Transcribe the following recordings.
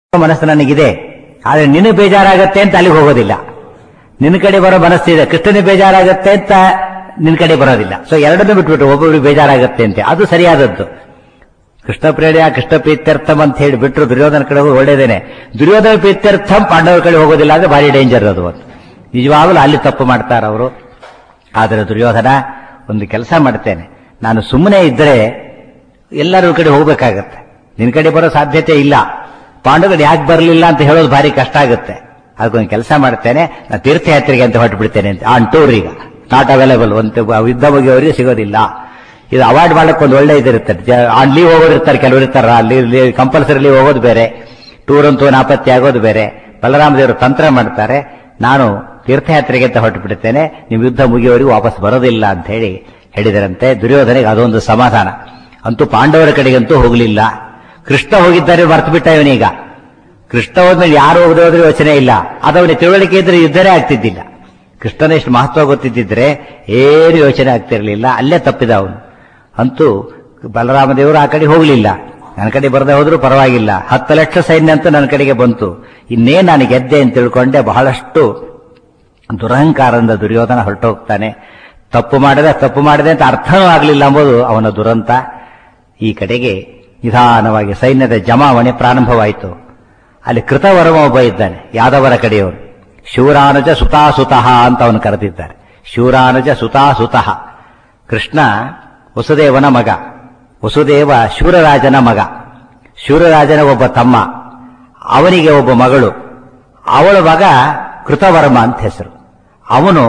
ಮನಸ್ಸು ನನಗಿದೆ ಆದ್ರೆ ನಿನಗೆ ಬೇಜಾರಾಗತ್ತೆ ಅಂತ ಅಲ್ಲಿಗೆ ಹೋಗೋದಿಲ್ಲ ನಿನ್ನ ಕಡೆ ಬರೋ ಮನಸ್ಸಿದೆ ಕೃಷ್ಣನಿಗೆ ಬೇಜಾರಾಗತ್ತೆ ಅಂತ ನಿನ್ನ ಕಡೆ ಬರೋದಿಲ್ಲ ಸೊ ಎರಡನ್ನೂ ಬಿಟ್ಬಿಟ್ಟು ಒಬ್ಬೊಬ್ರಿಗೆ ಬೇಜಾರಾಗತ್ತೆ ಅಂತ ಅದು ಸರಿಯಾದದ್ದು ಕೃಷ್ಣ ಪ್ರೇರಿಯ ಕೃಷ್ಣ ಪ್ರೀತ್ಯರ್ಥಂ ಅಂತ ಹೇಳಿ ಬಿಟ್ಟರು ದುರ್ಯೋಧನ ಕಡೆ ಹೋಗಿ ಒಳ್ಳೇದೇನೆ ದುರ್ಯೋಧನ ಪ್ರೀತ್ಯರ್ಥಂ ಪಾಂಡವರ ಕಡೆ ಹೋಗೋದಿಲ್ಲ ಅಂದ್ರೆ ಭಾರಿ ಡೇಂಜರ್ ಅದು ಅಂತ ನಿಜವಾಗಲೂ ಅಲ್ಲಿ ತಪ್ಪು ಮಾಡ್ತಾರೆ ಅವರು ಆದರೆ ದುರ್ಯೋಧನ ಒಂದು ಕೆಲಸ ಮಾಡ್ತೇನೆ ನಾನು ಸುಮ್ಮನೆ ಇದ್ದರೆ ಎಲ್ಲರ ಕಡೆ ಹೋಗ್ಬೇಕಾಗತ್ತೆ ನಿನ್ ಕಡೆ ಬರೋ ಸಾಧ್ಯತೆ ಇಲ್ಲ ಪಾಂಡವರು ಯಾಕೆ ಬರಲಿಲ್ಲ ಅಂತ ಹೇಳೋದು ಭಾರಿ ಕಷ್ಟ ಆಗುತ್ತೆ ಅದಕ್ಕೊಂದು ಕೆಲಸ ಮಾಡ್ತೇನೆ ನಾನು ತೀರ್ಥಯಾತ್ರೆಗೆ ಅಂತ ಹೊರಟು ಬಿಡ್ತೇನೆ ಅಂತ ಆನ್ ಟೂರ್ ಈಗ ನಾಟ್ ಅವೈಲೇಬಲ್ ಒಂದು ಯುದ್ಧ ಮುಗಿಯವರಿಗೆ ಸಿಗೋದಿಲ್ಲ ಇದು ಅವಾಯ್ಡ್ ಮಾಡಕ್ಕೆ ಒಂದು ಒಳ್ಳೆ ಇದಿರುತ್ತೆ ಆನ್ ಲೀವ್ ಹೋಗೋರು ಇರ್ತಾರೆ ಕೆಲವರು ಇರ್ತಾರ ಅಲ್ಲಿ ಕಂಪಲ್ಸರಿ ಲೀವ್ ಹೋಗೋದು ಬೇರೆ ಟೂರ್ ಅಂತೂ ನಾಪತ್ತೆ ಆಗೋದು ಬೇರೆ ಬಲರಾಮ ದೇವರು ತಂತ್ರ ಮಾಡ್ತಾರೆ ನಾನು ತೀರ್ಥಯಾತ್ರೆಗೆ ಅಂತ ಹೊರಟು ಬಿಡ್ತೇನೆ ನೀವು ಯುದ್ಧ ಮುಗಿಯವರೆಗೂ ವಾಪಸ್ ಬರೋದಿಲ್ಲ ಅಂತ ಹೇಳಿ ಹೇಳಿದರಂತೆ ದುರ್ಯೋಧನಿಗೆ ಅದೊಂದು ಸಮಾಧಾನ ಅಂತೂ ಪಾಂಡವರ ಕಡೆಗಂತೂ ಹೋಗಲಿಲ್ಲ ಕೃಷ್ಣ ಹೋಗಿದ್ದಾರೆ ಮರ್ತು ಬಿಟ್ಟ ಇವನೀಗ ಕೃಷ್ಣ ಹೋದ್ಮೇಲೆ ಯಾರು ಹೋಗದೆ ಹೋದ್ರೆ ಯೋಚನೆ ಇಲ್ಲ ಅದವನಿಗೆ ತಿಳುವಳಿಕೆ ಇದ್ರೆ ಯುದ್ಧನೇ ಆಗ್ತಿದ್ದಿಲ್ಲ ಕೃಷ್ಣನ ಎಷ್ಟು ಮಹತ್ವ ಗೊತ್ತಿದ್ದಿದ್ರೆ ಏನು ಯೋಚನೆ ಆಗ್ತಿರ್ಲಿಲ್ಲ ಅಲ್ಲೇ ತಪ್ಪಿದ ಅವನು ಅಂತೂ ಬಲರಾಮದೇವರು ಆ ಕಡೆ ಹೋಗಲಿಲ್ಲ ನನ್ನ ಕಡೆ ಬರದೆ ಹೋದ್ರೂ ಪರವಾಗಿಲ್ಲ ಹತ್ತು ಲಕ್ಷ ಸೈನ್ಯ ಅಂತೂ ನನ್ನ ಕಡೆಗೆ ಬಂತು ಇನ್ನೇ ನಾನು ಗೆದ್ದೆ ಅಂತ ತಿಳ್ಕೊಂಡೆ ಬಹಳಷ್ಟು ದುರಹಂಕಾರದಿಂದ ದುರ್ಯೋಧನ ಹೊರಟೋಗ್ತಾನೆ ತಪ್ಪು ಮಾಡಿದೆ ತಪ್ಪು ಮಾಡಿದೆ ಅಂತ ಅರ್ಥನೂ ಆಗಲಿಲ್ಲ ಎಂಬುದು ಅವನ ದುರಂತ ಈ ಕಡೆಗೆ ನಿಧಾನವಾಗಿ ಸೈನ್ಯದ ಜಮಾವಣೆ ಪ್ರಾರಂಭವಾಯಿತು ಅಲ್ಲಿ ಕೃತವರ್ಮ ಒಬ್ಬ ಇದ್ದಾನೆ ಯಾದವರ ಕಡೆಯವರು ಶಿವರಾನುಜ ಸುತಾಸುತಃ ಅಂತ ಅವನು ಕರೆದಿದ್ದಾರೆ ಶಿವರಾನುಜ ಸುತಾಸುತಃ ಕೃಷ್ಣ ವಸುದೇವನ ಮಗ ವಸುದೇವ ಶೂರರಾಜನ ಮಗ ಶೂರರಾಜನ ಒಬ್ಬ ತಮ್ಮ ಅವನಿಗೆ ಒಬ್ಬ ಮಗಳು ಅವಳ ಮಗ ಕೃತವರ್ಮ ಅಂತ ಹೆಸರು ಅವನು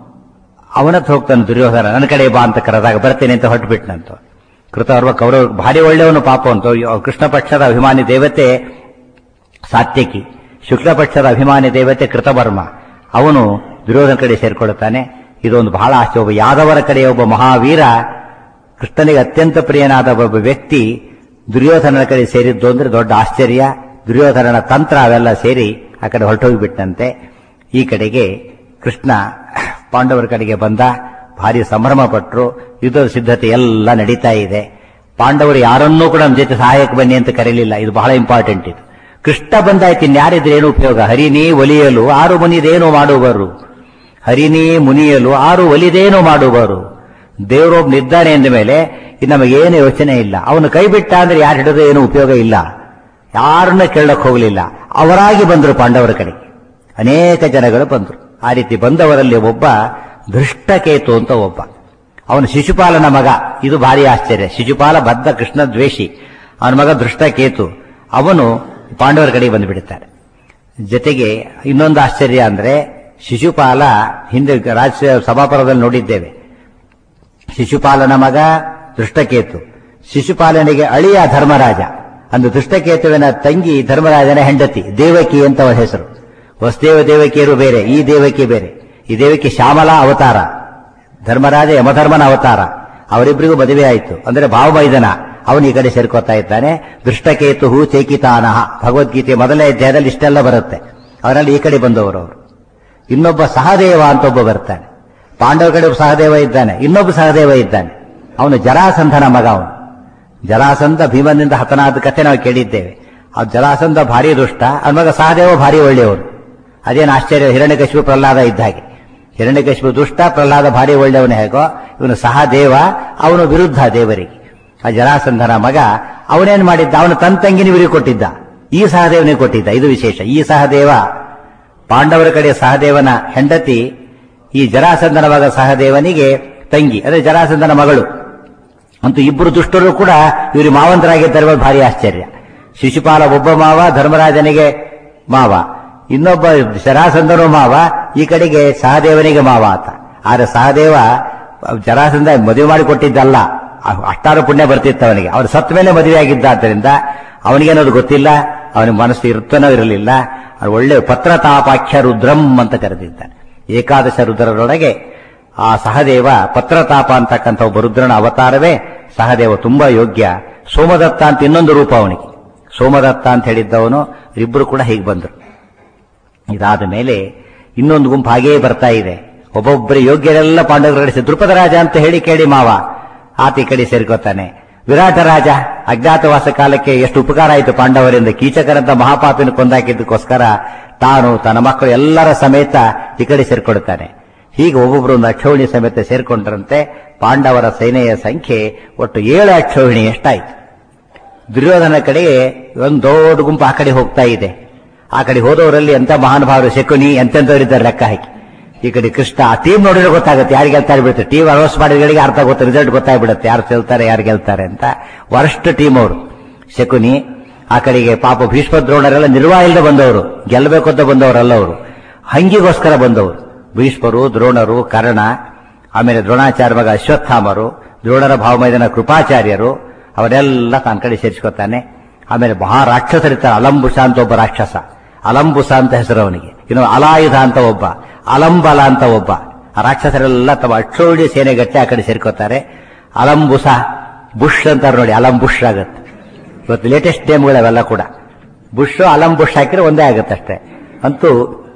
ಅವನತ್ರ ಹೋಗ್ತಾನೆ ದುರ್ಯೋಧನ ನನ್ನ ಕಡೆ ಬಾ ಅಂತ ಕರೆದಾಗ ಬರ್ತೇನೆ ಅಂತ ಹೊರಟುಬಿಟ್ನಂತ ಕೃತವರ್ಮ ಕೌರವ ಭಾರಿ ಒಳ್ಳೆಯವನು ಪಾಪ ಅಂತ ಕೃಷ್ಣ ಪಕ್ಷದ ಅಭಿಮಾನಿ ದೇವತೆ ಸಾತ್ಯಕಿ ಶುಕ್ಲ ಪಕ್ಷದ ಅಭಿಮಾನಿ ದೇವತೆ ಕೃತವರ್ಮ ಅವನು ದುರ್ಯೋಧನ ಕಡೆ ಸೇರ್ಕೊಳ್ಳುತ್ತಾನೆ ಇದೊಂದು ಬಹಳ ಆಶ್ಚರ್ಯ ಒಬ್ಬ ಯಾದವರ ಕಡೆ ಒಬ್ಬ ಮಹಾವೀರ ಕೃಷ್ಣನಿಗೆ ಅತ್ಯಂತ ಪ್ರಿಯನಾದ ಒಬ್ಬ ವ್ಯಕ್ತಿ ದುರ್ಯೋಧನನ ಕಡೆ ಸೇರಿದ್ದು ಅಂದ್ರೆ ದೊಡ್ಡ ಆಶ್ಚರ್ಯ ದುರ್ಯೋಧನನ ತಂತ್ರ ಅವೆಲ್ಲ ಸೇರಿ ಆ ಕಡೆ ಹೊರಟೋಗಿಬಿಟ್ಟಂತೆ ಈ ಕಡೆಗೆ ಕೃಷ್ಣ ಪಾಂಡವರ ಕಡೆಗೆ ಬಂದ ಭಾರಿ ಸಂಭ್ರಮ ಪಟ್ಟರು ಯುದ್ಧದ ಸಿದ್ಧತೆ ಎಲ್ಲ ನಡೀತಾ ಇದೆ ಪಾಂಡವರು ಯಾರನ್ನೂ ಕೂಡ ನಮ್ಮ ಜೊತೆ ಸಹಾಯಕ್ಕೆ ಬನ್ನಿ ಅಂತ ಕರೀಲಿಲ್ಲ ಇದು ಬಹಳ ಇಂಪಾರ್ಟೆಂಟ್ ಇದು ಕೃಷ್ಣ ಬಂದಾಯ್ತು ಇನ್ಯಾರಿದ್ರೆ ಏನು ಉಪಯೋಗ ಹರಿನಿ ಒಲಿಯಲು ಆರು ಮುನಿದೇನು ಮಾಡುವರು ಹರಿನಿ ಮುನಿಯಲು ಆರು ಒಲಿದೇನು ಮಾಡುವರು ದೇವರೊಬ್ಬನಿದ್ದಾನೆ ಎಂದ ಮೇಲೆ ನಮಗೇನು ಯೋಚನೆ ಇಲ್ಲ ಅವನು ಕೈ ಬಿಟ್ಟ ಅಂದ್ರೆ ಯಾರು ಹಿಡಿದು ಏನು ಉಪಯೋಗ ಇಲ್ಲ ಯಾರನ್ನ ಕೇಳಕ್ ಹೋಗಲಿಲ್ಲ ಅವರಾಗಿ ಬಂದರು ಪಾಂಡವರ ಕಡೆ ಅನೇಕ ಜನಗಳು ಬಂದರು ಆ ರೀತಿ ಬಂದವರಲ್ಲಿ ಒಬ್ಬ ಧೃಷ್ಟಕೇತು ಅಂತ ಒಬ್ಬ ಅವನು ಶಿಶುಪಾಲನ ಮಗ ಇದು ಭಾರಿ ಆಶ್ಚರ್ಯ ಶಿಶುಪಾಲ ಬದ್ಧ ಕೃಷ್ಣ ದ್ವೇಷಿ ಅವನ ಮಗ ದೃಷ್ಟಕೇತು ಅವನು ಪಾಂಡವರ ಕಡೆಗೆ ಬಂದುಬಿಡುತ್ತಾರೆ ಜೊತೆಗೆ ಇನ್ನೊಂದು ಆಶ್ಚರ್ಯ ಅಂದ್ರೆ ಶಿಶುಪಾಲ ಹಿಂದೆ ರಾಜ್ಯ ಸಭಾಪರದಲ್ಲಿ ನೋಡಿದ್ದೇವೆ ಶಿಶುಪಾಲನ ಮಗ ದೃಷ್ಟಕೇತು ಶಿಶುಪಾಲನಿಗೆ ಅಳಿಯ ಧರ್ಮರಾಜ ಅಂದು ದೃಷ್ಟಕೇತುವಿನ ತಂಗಿ ಧರ್ಮರಾಜನ ಹೆಂಡತಿ ದೇವಕಿ ಅಂತ ಅವರ ಹೆಸರು ವಸುದೇವ ದೇವಕಿಯರು ಬೇರೆ ಈ ದೇವಕಿ ಬೇರೆ ಈ ದೇವಕಿ ಶ್ಯಾಮಲ ಅವತಾರ ಧರ್ಮರಾಜ ಯಮಧರ್ಮನ ಅವತಾರ ಅವರಿಬ್ಬರಿಗೂ ಮದುವೆ ಆಯಿತು ಅಂದ್ರೆ ಭಾವಮೈದನ ಅವನು ಈ ಕಡೆ ಸೇರ್ಕೋತಾ ಇದ್ದಾನೆ ದೃಷ್ಟಕೇತು ಹೂ ಚೈಕಿತಾನಹ ಭಗವದ್ಗೀತೆ ಮೊದಲನೇ ಅಧ್ಯಾಯದಲ್ಲಿ ಇಷ್ಟೆಲ್ಲ ಬರುತ್ತೆ ಅವರಲ್ಲಿ ಈ ಕಡೆ ಬಂದವರು ಅವರು ಇನ್ನೊಬ್ಬ ಸಹದೇವ ಅಂತ ಒಬ್ಬ ಬರ್ತಾನೆ ಪಾಂಡವ ಕಡೆ ಒಬ್ಬ ಸಹದೇವ ಇದ್ದಾನೆ ಇನ್ನೊಬ್ಬ ಸಹದೇವ ಇದ್ದಾನೆ ಅವನು ಜರಾಸಂಧನ ಮಗ ಅವನು ಜರಾಸಂಧ ಭೀಮನಿಂದ ಹತನಾದ ಕಥೆ ನಾವು ಕೇಳಿದ್ದೇವೆ ಆ ಜರಾಸಂಧ ಭಾರಿ ದುಷ್ಟ ಅವನ ಮಗ ಸಹದೇವ ಭಾರಿ ಒಳ್ಳೆಯವನು ಅದೇನು ಆಶ್ಚರ್ಯ ಹಿರಣ್ಯಕಶಿಪು ಪ್ರಹ್ಲಾದ ಇದ್ದ ಹಾಗೆ ಹಿರಣ್ಯಕಶಿಪು ದುಷ್ಟ ಪ್ರಹ್ಲಾದ ಭಾರಿ ಒಳ್ಳೆಯವನು ಹೇಗೋ ಇವನು ಸಹದೇವ ಅವನು ವಿರುದ್ಧ ದೇವರಿಗೆ ಆ ಜರಾಸಂಧನ ಮಗ ಅವನೇನ್ ಮಾಡಿದ್ದ ಅವನು ತನ್ನ ತಂಗಿನ ಇವರಿಗೆ ಕೊಟ್ಟಿದ್ದ ಈ ಸಹದೇವನಿಗೆ ಕೊಟ್ಟಿದ್ದ ಇದು ವಿಶೇಷ ಈ ಸಹದೇವ ಪಾಂಡವರ ಕಡೆ ಸಹದೇವನ ಹೆಂಡತಿ ಈ ಜರಾಸಂಧನ ಮಗ ಸಹದೇವನಿಗೆ ತಂಗಿ ಅದೇ ಜರಾಸಂಧನ ಮಗಳು ಅಂತೂ ಇಬ್ಬರು ದುಷ್ಟರು ಕೂಡ ಇವರು ಮಾವಂತರಾಗಿದ್ದಾರೆ ಭಾರಿ ಆಶ್ಚರ್ಯ ಶಿಶುಪಾಲ ಒಬ್ಬ ಮಾವ ಧರ್ಮರಾಜನಿಗೆ ಮಾವ ಇನ್ನೊಬ್ಬ ಜರಾಸಂಧನು ಮಾವ ಈ ಕಡೆಗೆ ಸಹದೇವನಿಗೆ ಮಾವ ಆತ ಆದ್ರೆ ಸಹದೇವ ಜರಾಸಂಧ ಮದುವೆ ಮಾಡಿ ಕೊಟ್ಟಿದ್ದಲ್ಲ ಅಷ್ಟಾರು ಪುಣ್ಯ ಬರ್ತಿತ್ತು ಅವನಿಗೆ ಅವನು ಸತ್ತ ಮೇಲೆ ಮದುವೆ ಆಗಿದ್ದ ಆದ್ದರಿಂದ ಅವನಿಗೇನದು ಗೊತ್ತಿಲ್ಲ ಅವನಿಗೆ ಮನಸ್ಸು ಇರ್ತನೋ ಇರಲಿಲ್ಲ ಒಳ್ಳೆ ಪತ್ರತಾಪಾಖ್ಯ ರುದ್ರಂ ಅಂತ ಕರೆದಿದ್ದಾನೆ ಏಕಾದಶ ರುದ್ರರೊಳಗೆ ಆ ಸಹದೇವ ಪತ್ರತಾಪ ಅಂತಕ್ಕಂಥ ಒಬ್ಬ ರುದ್ರನ ಅವತಾರವೇ ಸಹದೇವ ತುಂಬಾ ಯೋಗ್ಯ ಸೋಮದತ್ತ ಅಂತ ಇನ್ನೊಂದು ರೂಪ ಅವನಿಗೆ ಸೋಮದತ್ತ ಅಂತ ಹೇಳಿದ್ದವನು ಇಬ್ಬರು ಕೂಡ ಹೀಗೆ ಬಂದರು ಇದಾದ ಮೇಲೆ ಇನ್ನೊಂದು ಗುಂಪು ಹಾಗೇ ಬರ್ತಾ ಇದೆ ಒಬ್ಬೊಬ್ಬರು ಯೋಗ್ಯರೆಲ್ಲ ಪಾಂಡವರ ಕಡೆ ದ್ರುಪದ ರಾಜ ಅಂತ ಹೇಳಿ ಕೇಳಿ ಮಾವ ಆತ ಈ ಕಡೆ ಸೇರ್ಕೋತಾನೆ ವಿರಾಟ ರಾಜ ಅಜ್ಞಾತವಾಸ ಕಾಲಕ್ಕೆ ಎಷ್ಟು ಉಪಕಾರ ಆಯಿತು ಪಾಂಡವರಿಂದ ಕೀಚಕರಂತ ಮಹಾಪಾಪಿನ ಕೊಂದಾಕಿದ್ದಕ್ಕೋಸ್ಕರ ತಾನು ತನ್ನ ಮಕ್ಕಳು ಎಲ್ಲರ ಸಮೇತ ಈ ಕಡೆ ಸೇರ್ಕೊಳ್ತಾನೆ ಹೀಗೆ ಒಬ್ಬೊಬ್ಬರು ಒಂದು ಅಕ್ಷೋಹಿಣಿ ಸಮೇತ ಸೇರ್ಕೊಂಡ್ರಂತೆ ಪಾಂಡವರ ಸೇನೆಯ ಸಂಖ್ಯೆ ಒಟ್ಟು ಏಳು ಅಕ್ಷೋಹಿಣಿ ಎಷ್ಟಾಯ್ತು ದುರ್ಯೋಧನ ಕಡೆಗೆ ಒಂದು ದೊಡ್ಡ ಗುಂಪು ಆ ಕಡೆ ಹೋಗ್ತಾ ಇದೆ ಆ ಕಡೆ ಹೋದವರಲ್ಲಿ ಎಂತ ಮಹಾನುಭಾವರು ಶಕುನಿ ಎಂತೆಂಥವರಿದ್ದಾರೆ ಲೆಕ್ಕ ಹಾಕಿ ಈ ಕಡೆ ಕೃಷ್ಣ ಆ ಟೀಮ್ ನೋಡಿದ್ರೆ ಗೊತ್ತಾಗುತ್ತೆ ಯಾರು ಗೆಲ್ತಾರೆ ಬಿಡುತ್ತೆ ಟೀಮ್ ಅನೌನ್ಸ್ ಮಾಡಿದಗಳಿಗೆ ಅರ್ಥ ಗೊತ್ತು ರಿಸಲ್ಟ್ ಗೊತ್ತಾಗ್ಬಿಡುತ್ತೆ ಯಾರು ಗೆಲ್ತಾರೆ ಯಾರು ಗೆಲ್ತಾರೆ ಅಂತ ವರಸ್ಟ್ ಟೀಮ್ ಅವರು ಶಕುನಿ ಆ ಕಡೆಗೆ ಪಾಪ ಭೀಷ್ಮ ದ್ರೋಣರೆಲ್ಲ ನಿರ್ವಾಹ ಇಲ್ಲದೆ ಬಂದವರು ಗೆಲ್ಲಬೇಕು ಅಂತ ಬಂದವರಲ್ಲ ಅವರು ಹಂಗಿಗೋಸ್ಕರ ಬಂದವರು ಭೀಷ್ಮರು ದ್ರೋಣರು ಕರ್ಣ ಆಮೇಲೆ ದ್ರೋಣಾಚಾರ್ಯ ಮಗ ಅಶ್ವತ್ಥಾಮರು ದ್ರೋಣರ ಭಾವಮೈದನ ಕೃಪಾಚಾರ್ಯರು ಅವರೆಲ್ಲ ತನ್ನ ಕಡೆ ಸೇರಿಸ್ಕೊತಾನೆ ಆಮೇಲೆ ಮಹಾ ರಾಕ್ಷಸರಿರ್ತಾರೆ ಅಲಂಬುಷ ಅಂತ ಒಬ್ಬ ರಾಕ್ಷಸ ಅಲಂಬುಸ ಅಂತ ಹೆಸರು ಅವನಿಗೆ ಇನ್ನು ಅಲಾಯುಧ ಅಂತ ಒಬ್ಬ ಅಲಂಬಲ ಅಂತ ಒಬ್ಬ ಆ ರಾಕ್ಷಸರೆಲ್ಲ ತಮ್ಮ ಅಕ್ಷೋಡಿ ಸೇನೆಗಟ್ಟೆ ಆ ಕಡೆ ಸೇರ್ಕೋತಾರೆ ಅಲಂಬುಸ ಬುಷ್ ಅಂತಾರೆ ನೋಡಿ ಅಲಂ ಬುಷ್ ಆಗುತ್ತೆ ಇವತ್ತು ಲೇಟೆಸ್ಟ್ ನೇಮ್ಗಳು ಅವೆಲ್ಲ ಕೂಡ ಬುಷ್ ಅಲಂ ಬುಷ್ ಹಾಕಿದ್ರೆ ಒಂದೇ ಆಗುತ್ತೆ ಅಷ್ಟೇ ಅಂತೂ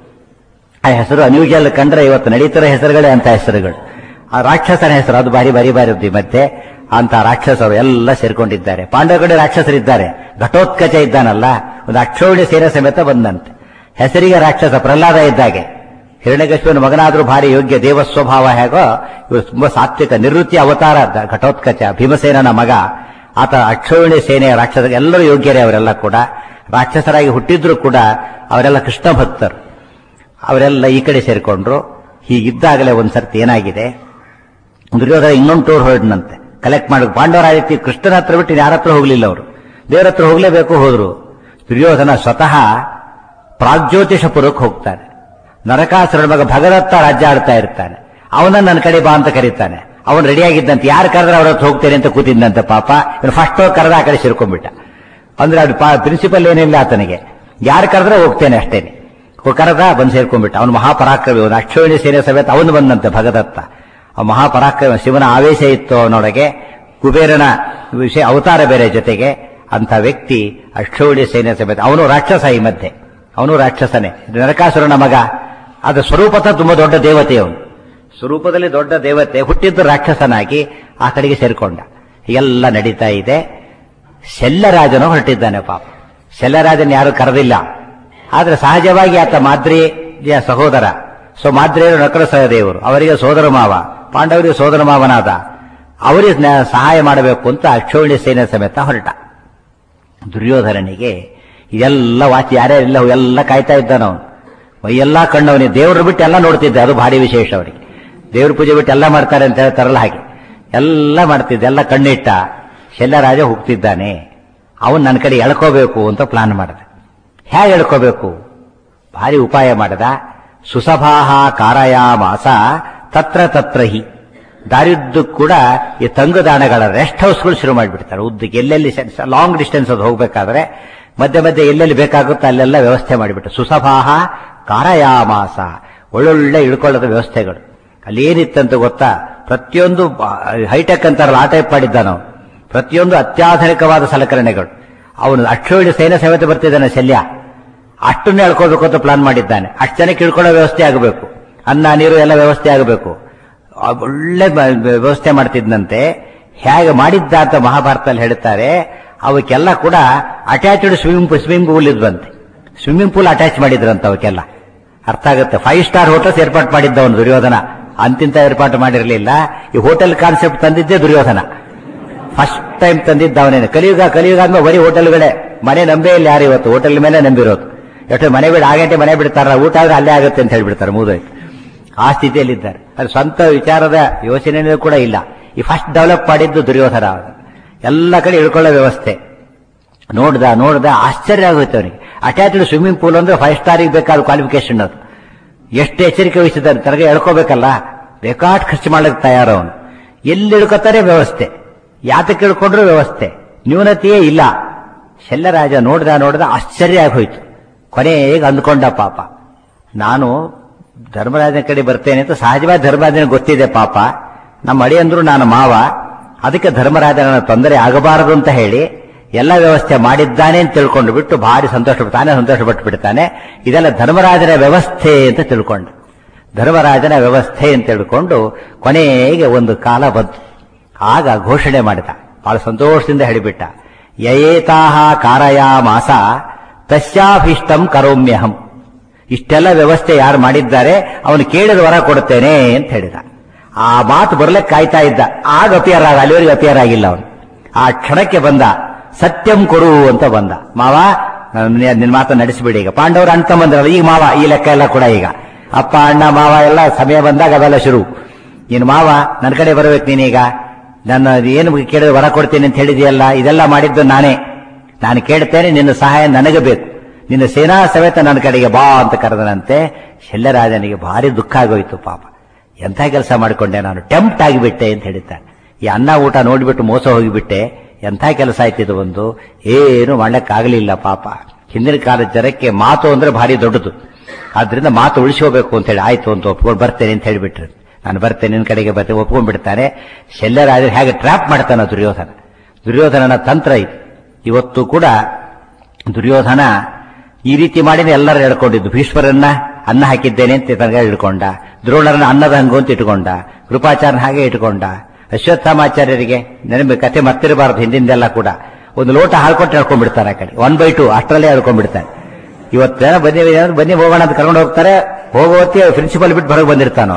ಆ ಹೆಸರು ಅನ್ಯೂಜಲ್ ಕಂಡ್ರೆ ಇವತ್ತು ನಡೀತಿರೋ ಹೆಸರುಗಳೇ ಅಂತ ಹೆಸರುಗಳು ಆ ರಾಕ್ಷಸನ ಹೆಸರು ಅದು ಬಾರಿ ಬಾರಿ ಬಾರಿ ಇರುತ್ತೆ ಮತ್ತೆ ಅಂತ ರಾಕ್ಷಸರು ಎಲ್ಲ ಸೇರ್ಕೊಂಡಿದ್ದಾರೆ ಪಾಂಡವ ಕಡೆ ರಾಕ್ಷಸರಿದ್ದಾರೆ ಘಟೋತ್ಕಚ ಇದ್ದಾನಲ್ಲ ಒಂದು ಅಕ್ಷೋಣಿ ಸೇನೆ ಸಮೇತ ಬಂದಂತೆ ಹೆಸರಿಗೆ ರಾಕ್ಷಸ ಪ್ರಹ್ಲಾದ ಇದ್ದಾಗೆ ಹಿರಣ್ಯಕಶ್ಯಪನ ಮಗನಾದ್ರೂ ಭಾರಿ ಯೋಗ್ಯ ದೇವ ಸ್ವಭಾವ ಹೇಗೋ ಇವರು ತುಂಬಾ ಸಾತ್ವಿಕ ನಿವೃತ್ತಿ ಅವತಾರ ದ- ಘಟೋತ್ಕಚ ಭೀಮಸೇನನ ಮಗ ಆತ ಅಕ್ಷೋಹಿಣಿ ಸೇನೆಯ ರಾಕ್ಷಸ ಎಲ್ಲರೂ ಯೋಗ್ಯರೇ ಅವರೆಲ್ಲ ಕೂಡ ರಾಕ್ಷಸರಾಗಿ ಹುಟ್ಟಿದ್ರು ಕೂಡ ಅವರೆಲ್ಲ ಕೃಷ್ಣ ಭಕ್ತರು ಅವರೆಲ್ಲ ಈ ಕಡೆ ಸೇರಿಕೊಂಡ್ರು ಹೀಗಿದ್ದಾಗಲೇ ಒಂದ್ ಸರ್ತಿ ಏನಾಗಿದೆ ದುರ್ಯೋಧನ ಇನ್ನೊಂದು ಟೂರ್ ಹೊರಡ್ನಂತೆ ಕಲೆಕ್ಟ್ ಮಾಡಿ ಪಾಂಡವರ ರೀತಿ ಕೃಷ್ಣನ ಹತ್ರ ಬಿಟ್ಟು ಯಾರ ಹತ್ರ ಹೋಗ್ಲಿಲ್ಲ ಅವರು ದೇವರ ಹತ್ರ ಹೋಗ್ಲೇಬೇಕು ಹೋದ್ರು ದುರ್ಯೋಧನ ಸ್ವತಃ ಪ್ರಾಗ್ಜ್ಯೋತಿಷಪುರಕ್ಕೆ ಹೋಗ್ತಾನೆ ನರಕಾಸುರನ ಮಗ ಭಗದತ್ತ ರಾಜ್ಯ ಆಡ್ತಾ ಇರ್ತಾನೆ ಅವನ ನನ್ನ ಕಡೆ ಬಾ ಅಂತ ಕರೀತಾನೆ ಅವನು ರೆಡಿಯಾಗಿದ್ದಂತೆ ಯಾರು ಕರೆದ್ರೆ ಅವ್ರ ಹತ್ರ ಹೋಗ್ತೇನೆ ಅಂತ ಕೂತಿದ್ದಂತೆ ಪಾಪ ಇವನು ಫಸ್ಟ್ ಹೋಗಿ ಕರೆದ ಆ ಕಡೆ ಸೇರ್ಕೊಂಡ್ಬಿಟ್ಟ ಅಂದ್ರೆ ಅದು ಪ್ರಿನ್ಸಿಪಲ್ ಏನಿಲ್ಲ ಆತನಿಗೆ ಯಾರು ಕರೆದ್ರೆ ಹೋಗ್ತೇನೆ ಅಷ್ಟೇನೆ ಹೋಗ್ ಕರೆದ ಬಂದು ಸೇರ್ಕೊಂಡ್ಬಿಟ್ಟ ಅವನು ಮಹಾಪರಾಕ್ರಮಿ ಅವನು ಅಕ್ಷೋಹಿಣಿ ಸೇನೆ ಸಮೇತ ಅವನು ಬಂದಂತೆ ಭಗದತ್ತ ಆ ಮಹಾಪರಾಕ್ರಮ ಶಿವನ ಆವೇಶ ಇತ್ತು ಅವನೊಳಗೆ ಕುಬೇರನ ವಿಷಯ ಅವತಾರ ಬೇರೆ ಜೊತೆಗೆ ಅಂತ ವ್ಯಕ್ತಿ ಅಕ್ಷೋಹಿಣಿ ಸೇನೆ ಸಮೇತ ಅವನು ರಾಕ್ಷಸ ಈ ಮಧ್ಯೆ ಅವನು ರಾಕ್ಷಸನೇ ನರಕಾಸುರನ ಮಗ ಅದು ಸ್ವರೂಪತ ತುಂಬಾ ದೊಡ್ಡ ದೇವತೆ ಅವನು ಸ್ವರೂಪದಲ್ಲಿ ದೊಡ್ಡ ದೇವತೆ ಹುಟ್ಟಿದ್ದು ರಾಕ್ಷಸನಾಗಿ ಆ ಕಡೆಗೆ ಸೇರ್ಕೊಂಡ ಎಲ್ಲ ನಡೀತಾ ಇದೆ ಶೆಲ್ಲರಾಜನು ಹೊರಟಿದ್ದಾನೆ ಪಾಪ ಶೆಲ್ಲರಾಜನ್ ಯಾರು ಕರೆದಿಲ್ಲ ಆದ್ರೆ ಸಹಜವಾಗಿ ಆತ ಮಾದ್ರಿಯ ಸಹೋದರ ಸೊ ಮಾದ್ರಿಯರು ನಕರ ಸಹದೇವರು ಅವರಿಗೆ ಸೋದರ ಮಾವ ಪಾಂಡವರಿಗೆ ಸೋದರ ಮಾವನಾದ ಅವರಿಗೆ ನ- ಸಹಾಯ ಮಾಡಬೇಕು ಅಂತ ಅಕ್ಷೋಹಿಣಿ ಸೇನೆ ಸಮೇತ ಹೊರಟ ದುರ್ಯೋಧನನಿಗೆ ಇದೆಲ್ಲ ವಾಚಿ ಯಾರ್ಯಾರಿಲ್ಲ ಎಲ್ಲ ಕಾಯ್ತಾ ಇದ್ದಾನ ಅವನು ಮೈಯೆಲ್ಲ ಕಣ್ಣವನಿಗೆ ದೇವ್ರ ಬಿಟ್ಟು ಎಲ್ಲ ನೋಡ್ತಿದ್ದೆ ಅದು ಭಾರಿ ವಿಶೇಷ ಅವನಿಗೆ ದೇವ್ರ ಪೂಜೆ ಬಿಟ್ಟು ಎಲ್ಲ ಮಾಡ್ತಾರೆ ಅಂತ ಹೇಳ್ತಾರಲ್ಲ ಹಾಗೆ ಎಲ್ಲ ಮಾಡ್ತಿದ್ದೆ ಎಲ್ಲ ಕಣ್ಣಿಟ್ಟ ಶೆಲ್ಲರಾಜ ಹೋಗ್ತಿದ್ದಾನೆ ಅವನು ನನ್ನ ಕಡೆ ಎಳ್ಕೋಬೇಕು ಅಂತ ಪ್ಲಾನ್ ಮಾಡಿದ ಹೇಗೆ ಎಳ್ಕೋಬೇಕು ಭಾರಿ ಉಪಾಯ ಮಾಡಿದ ಸುಸಭಾಹ ಕಾರಯಾಮಾಸ ತತ್ರ ತತ್ರ ಹಿ ದಾರಿದ್ದು ಕೂಡ ಈ ತಂಗುದಾಣಗಳ ರೆಸ್ಟ್ ಹೌಸ್ಗಳು ಶುರು ಮಾಡಿಬಿಡ್ತಾರೆ ಉದ್ದಕ್ಕೆ ಎಲ್ಲೆಲ್ಲಿ ಲಾಂಗ್ ಡಿಸ್ಟೆನ್ಸ್ ಅದು ಹೋಗ್ಬೇಕಾದ್ರೆ ಮಧ್ಯೆ ಮಧ್ಯೆ ಎಲ್ಲೆಲ್ಲಿ ಬೇಕಾಗುತ್ತೋ ಅಲ್ಲೆಲ್ಲ ವ್ಯವಸ್ಥೆ ಮಾಡಿಬಿಟ್ಟು ಸುಸಭಾಹ ಕಾರಯಾಮಾಸ ಒಳ್ಳೊಳ್ಳೆ ಇಳ್ಕೊಳ್ಳೋದ ವ್ಯವಸ್ಥೆಗಳು ಅಲ್ಲಿ ಏನಿತ್ತಂತ ಗೊತ್ತಾ ಪ್ರತಿಯೊಂದು ಹೈಟೆಕ್ ಅಂತಾರಲ್ಲ ಆ ಟೈಪ್ ಮಾಡಿದ್ದ ನಾವು ಪ್ರತಿಯೊಂದು ಅತ್ಯಾಧುನಿಕವಾದ ಸಲಕರಣೆಗಳು ಅವನು ಅಕ್ಷೋಹಿಣಿ ಸೈನ್ಯ ಸಮೇತ ಬರ್ತಿದ್ದಾನೆ ಶಲ್ಯ ಅಷ್ಟನ್ನೇ ಎಳ್ಕೋಬೇಕು ಅಂತ ಪ್ಲಾನ್ ಮಾಡಿದ್ದಾನೆ ಅಷ್ಟು ಜನಕ್ಕೆ ಇಳ್ಕೊಳ್ಳೋ ವ್ಯವಸ್ಥೆ ಆಗಬೇಕು ಅನ್ನ ನೀರು ಎಲ್ಲ ವ್ಯವಸ್ಥೆ ಆಗಬೇಕು ಆ ಒಳ್ಳೆ ಬ- ವ್ಯವಸ್ಥೆ ಮಾಡ್ತಿದ್ದಂತೆ ಹೇಗೆ ಮಾಡಿದ್ದ ಅಂತ ಮಹಾಭಾರತದಲ್ಲಿ ಹೇಳ್ತಾರೆ ಅವಕ್ಕೆಲ್ಲ ಕೂಡ ಅಟ್ಯಾಚ್ಡ್ ಸ್ವಿಮ್ಮಿಂಗ್ ಸ್ವಿಮ್ಮಿಂಗ್ ಪೂಲ್ ಇದ್ವಂತೆ ಸ್ವಿಮ್ಮಿಂಗ್ ಪೂಲ್ ಅಟ್ಯಾಚ್ ಮಾಡಿದ್ರಂತ ಅವಕ್ಕೆಲ್ಲ ಅರ್ಥ ಆಗುತ್ತೆ ಫೈವ್ ಸ್ಟಾರ್ ಹೋಟೆಲ್ಸ್ ಏರ್ಪಾಟ್ ಮಾಡಿದ್ದವನು ದುರ್ಯೋಧನ ಅಂತಿಂತ ಏರ್ಪಾಟ್ ಮಾಡಿರಲಿಲ್ಲ ಈ ಹೋಟೆಲ್ ಕಾನ್ಸೆಪ್ಟ್ ತಂದಿದ್ದೇ ದುರ್ಯೋಧನ ಫಸ್ಟ್ ಟೈಮ್ ತಂದಿದ್ದ ಅವನೇನು ಕಲಿಯುಗ ಕಲಿಯುಗ ಆದ್ಮೇಲೆ ಬರೀ ಹೋಟೆಲ್ಗಳೇ ಮನೆ ನಂಬೇ ಇಲ್ಲ ಯಾರು ಇವತ್ತು ಹೋಟೆಲ್ ಮೇಲೆ ನಂಬಿರೋದು ಎಷ್ಟು ಮನೆ ಬಿಡ ಆಗಂಟೆ ಮನೆ ಬಿಡ್ತಾರ ಊಟ ಆದ್ರೆ ಅಲ್ಲೇ ಆಗುತ್ತೆ ಅಂತ ಹೇಳ್ಬಿಡ್ತಾರೆ ಮುಗಿದೋಯ್ತು ಆ ಸ್ಥಿತಿಯಲ್ಲಿದ್ದಾರೆ ಅದು ಸ್ವಂತ ವಿಚಾರದ ಯೋಚನೆ ಕೂಡ ಇಲ್ಲ ಈ ಫಸ್ಟ್ ಡೆವಲಪ್ ಮಾಡಿದ್ದು ದುರ್ಯೋಧನ ಅವನು. ಎಲ್ಲ ಕಡೆ ಇಳ್ಕೊಳ್ಳೋ ವ್ಯವಸ್ಥೆ ನೋಡ್ದ ನೋಡ್ದ ಆಶ್ಚರ್ಯ ಆಗುತ್ತೆ ಅವನಿಗೆ ಅಟ್ಯಾಚ್ಡ್ ಸ್ವಿಮ್ಮಿಂಗ್ ಪೂಲ್ ಅಂದ್ರೆ ಫೈವ್ ಸ್ಟಾರಿಗೆ ಬೇಕಾದ ಕ್ವಾಲಿಫಿಕೇಶನ್ ಅದು ಎಷ್ಟು ಎಚ್ಚರಿಕೆ ವಹಿಸಿದ್ದಾರೆ ತನಗೆ ಎಳ್ಕೋಬೇಕಲ್ಲ ಬೇಕಾಟ್ ಖರ್ಚು ಮಾಡಕ್ಕೆ ತಯಾರ ಅವನು ಎಲ್ಲಿ ಇಳ್ಕೋತಾರೆ ವ್ಯವಸ್ಥೆ ಯಾತಕ್ಕೆ ಇಳ್ಕೊಂಡ್ರು ವ್ಯವಸ್ಥೆ ನ್ಯೂನತೆಯೇ ಇಲ್ಲ ಶೆಲ್ಲರಾಜ ನೋಡ್ದ ನೋಡ್ದ ಆಶ್ಚರ್ಯ ಆಗೋಯ್ತು ಕೊನೆಗೆ ಅಂದ್ಕೊಂಡ ಪಾಪ ನಾನು ಧರ್ಮರಾಜನ ಕಡೆ ಬರ್ತೇನೆ ಅಂತ ಸಹಜವಾಗಿ ಧರ್ಮರಾಜನ ಗೊತ್ತಿದೆ ಪಾಪ ನಮ್ಮ ಅಡಿಯಂದ್ರು ನಾನು ಮಾವ ಅದಕ್ಕೆ ಧರ್ಮರಾಜನ ತೊಂದರೆ ಆಗಬಾರದು ಅಂತ ಹೇಳಿ ಎಲ್ಲ ವ್ಯವಸ್ಥೆ ಮಾಡಿದ್ದಾನೆ ಅಂತ ತಿಳ್ಕೊಂಡು ಬಿಟ್ಟು ಭಾರಿ ಸಂತೋಷ ತಾನೇ ಸಂತೋಷ ಪಟ್ಟು ಬಿಡ್ತಾನೆ ಇದೆಲ್ಲ ಧರ್ಮರಾಜನ ವ್ಯವಸ್ಥೆ ಅಂತ ತಿಳ್ಕೊಂಡು ಧರ್ಮರಾಜನ ವ್ಯವಸ್ಥೆ ಅಂತ ತಿಳ್ಕೊಂಡು ಕೊನೆಗೆ ಒಂದು ಕಾಲ ಬಂತು ಆಗ ಘೋಷಣೆ ಮಾಡಿದ ಬಹಳ ಸಂತೋಷದಿಂದ ಹೇಳಿಬಿಟ್ಟ ಯಯೇತಾಹ ಕಾರಯ ಮಾಸ ತಸ್ಯಾಭಿಷ್ಟಂ ಕರೋಮ್ಯಹಂ ಇಷ್ಟೆಲ್ಲ ವ್ಯವಸ್ಥೆ ಯಾರು ಮಾಡಿದ್ದಾರೆ ಅವನು ಕೇಳಿದ ವರ ಕೊಡುತ್ತೇನೆ ಅಂತ ಹೇಳಿದ ಆ ಮಾತು ಬರ್ಲಿಕ್ಕೆ ಕಾಯ್ತಾ ಇದ್ದ ಆಗ ಅಪಿಯರ್ ಆಗ ಅಲ್ಲಿವರೆಗೆ ಅಪಿಯರ್ ಆಗಿಲ್ಲ ಅವನು ಆ ಕ್ಷಣಕ್ಕೆ ಬಂದ ಸತ್ಯಂ ಕೊಡು ಅಂತ ಬಂದ ಮಾವ ನನ್ನ- ನಿನ್ನ ಮಾತನ್ನ ನಡೆಸಿಬಿಡಿ ಈಗ ಪಾಂಡವರು ಅಣ್ಣ ತಮ್ಮಂದ್ರಲ್ಲ ಈಗ ಮಾವ ಈ ಲೆಕ್ಕ ಎಲ್ಲ ಕೂಡ ಈಗ ಅಪ್ಪ ಅಣ್ಣ ಮಾವ ಎಲ್ಲ ಸಮಯ ಬಂದಾಗ ಅವೆಲ್ಲ ಶುರು ನೀನು ಮಾವ ನನ್ನ ಕಡೆ ಬರಬೇಕು ನೀನೀಗ ನನ್ನ ಏನು ಕೇಳಿದ್ರೆ ವರ ಕೊಡ್ತೀನಿ ಅಂತ ಹೇಳಿದೆಯಲ್ಲ ಇದೆಲ್ಲ ಮಾಡಿದ್ದು ನಾನೇ ನಾನು ಕೇಳ್ತೇನೆ ನಿನ್ನ ಸಹಾಯ ನನಗೆ ಬೇಕು ನಿನ್ನ ಸೇನಾ ಸಮೇತ ನನ್ನ ಕಡೆಗೆ ಬಾ ಅಂತ ಕರೆದನಂತೆ ಶಲ್ಯರಾಜನಿಗೆ ಭಾರಿ ದುಃಖ ಆಗೋಯ್ತು ಪಾಪ ಎಂಥ ಕೆಲಸ ಮಾಡಿಕೊಂಡೆ ನಾನು ಟೆಂಪ್ಟ್ ಆಗಿಬಿಟ್ಟೆ ಅಂತ ಹೇಳಿದ್ದಾನೆ ಈ ಅನ್ನ ಊಟ ನೋಡಿಬಿಟ್ಟು ಮೋಸ ಹೋಗಿಬಿಟ್ಟೆ ಎಂಥ ಕೆಲಸ ಆಯ್ತಿದು ಒಂದು ಏನು ಮಾಡ್ಲಿಕ್ಕಾಗಲಿಲ್ಲ ಪಾಪ ಹಿಂದಿನ ಕಾಲದ ಜನಕ್ಕೆ ಮಾತು ಅಂದ್ರೆ ಭಾರಿ ದೊಡ್ಡದು ಆದ್ರಿಂದ ಮಾತು ಉಳಿಸ್ಕೋಬೇಕು ಅಂತ ಹೇಳಿ ಆಯ್ತು ಅಂತ ಒಪ್ಕೊಂಡು ಬರ್ತೇನೆ ಅಂತ ಹೇಳಿಬಿಟ್ರು ನಾನು ಬರ್ತೇನೆ ನಿನ್ನ ಕಡೆಗೆ ಬರ್ತೇನೆ ಒಪ್ಕೊಂಡ್ಬಿಡ್ತಾನೆ ಶಲ್ಯರಾಜರು ಹೇಗೆ ಟ್ರ್ಯಾಪ್ ಮಾಡ್ತಾನ ದುರ್ಯೋಧನ ದುರ್ಯೋಧನನ ತಂತ್ರ ಇದು ಇವತ್ತು ಕೂಡ ದುರ್ಯೋಧನ ಈ ರೀತಿ ಮಾಡಿನೇ ಎಲ್ಲರೂ ಹೇಳ್ಕೊಂಡಿದ್ದು ಭೀಷ್ಮರನ್ನ ಅನ್ನ ಹಾಕಿದ್ದೇನೆ ಅಂತ ತನಗ ಹಿಡ್ಕೊಂಡ ದ್ರೋಣರನ್ನ ಅನ್ನದ ಹಂಗು ಅಂತ ಇಟ್ಕೊಂಡ ಕೃಪಾಚಾರ್ಯನ ಹಾಗೆ ಇಟ್ಕೊಂಡ ಅಶ್ವತ್ಥಾಮಾಚಾರ್ಯರಿಗೆ ನೆನಪು ಕತೆ ಮರ್ತಿರಬಾರದು ಹಿಂದಿಂದೆಲ್ಲ ಕೂಡ ಒಂದು ಲೋಟ ಹಾಲ್ಕೊಟ್ಟು ಹೇಳ್ಕೊಂಡ್ಬಿಡ್ತಾರೆ ಆ ಕಡೆ ಒನ್ ಬೈ ಟು ಅಷ್ಟರಲ್ಲೇ ಹೇಳ್ಕೊಂಡ್ಬಿಡ್ತಾನೆ ಇವತ್ತೇನ ಬನ್ನಿ ಏನಾದ್ರು ಬನ್ನಿ ಹೋಗೋಣ ಅಂತ ಕರ್ಕೊಂಡು ಹೋಗ್ತಾರೆ ಹೋಗೋತಿ ಪ್ರಿನ್ಸಿಪಲ್ ಬಿಟ್ಟು ಹೊರಗೆ ಬಂದಿರ್ತಾನ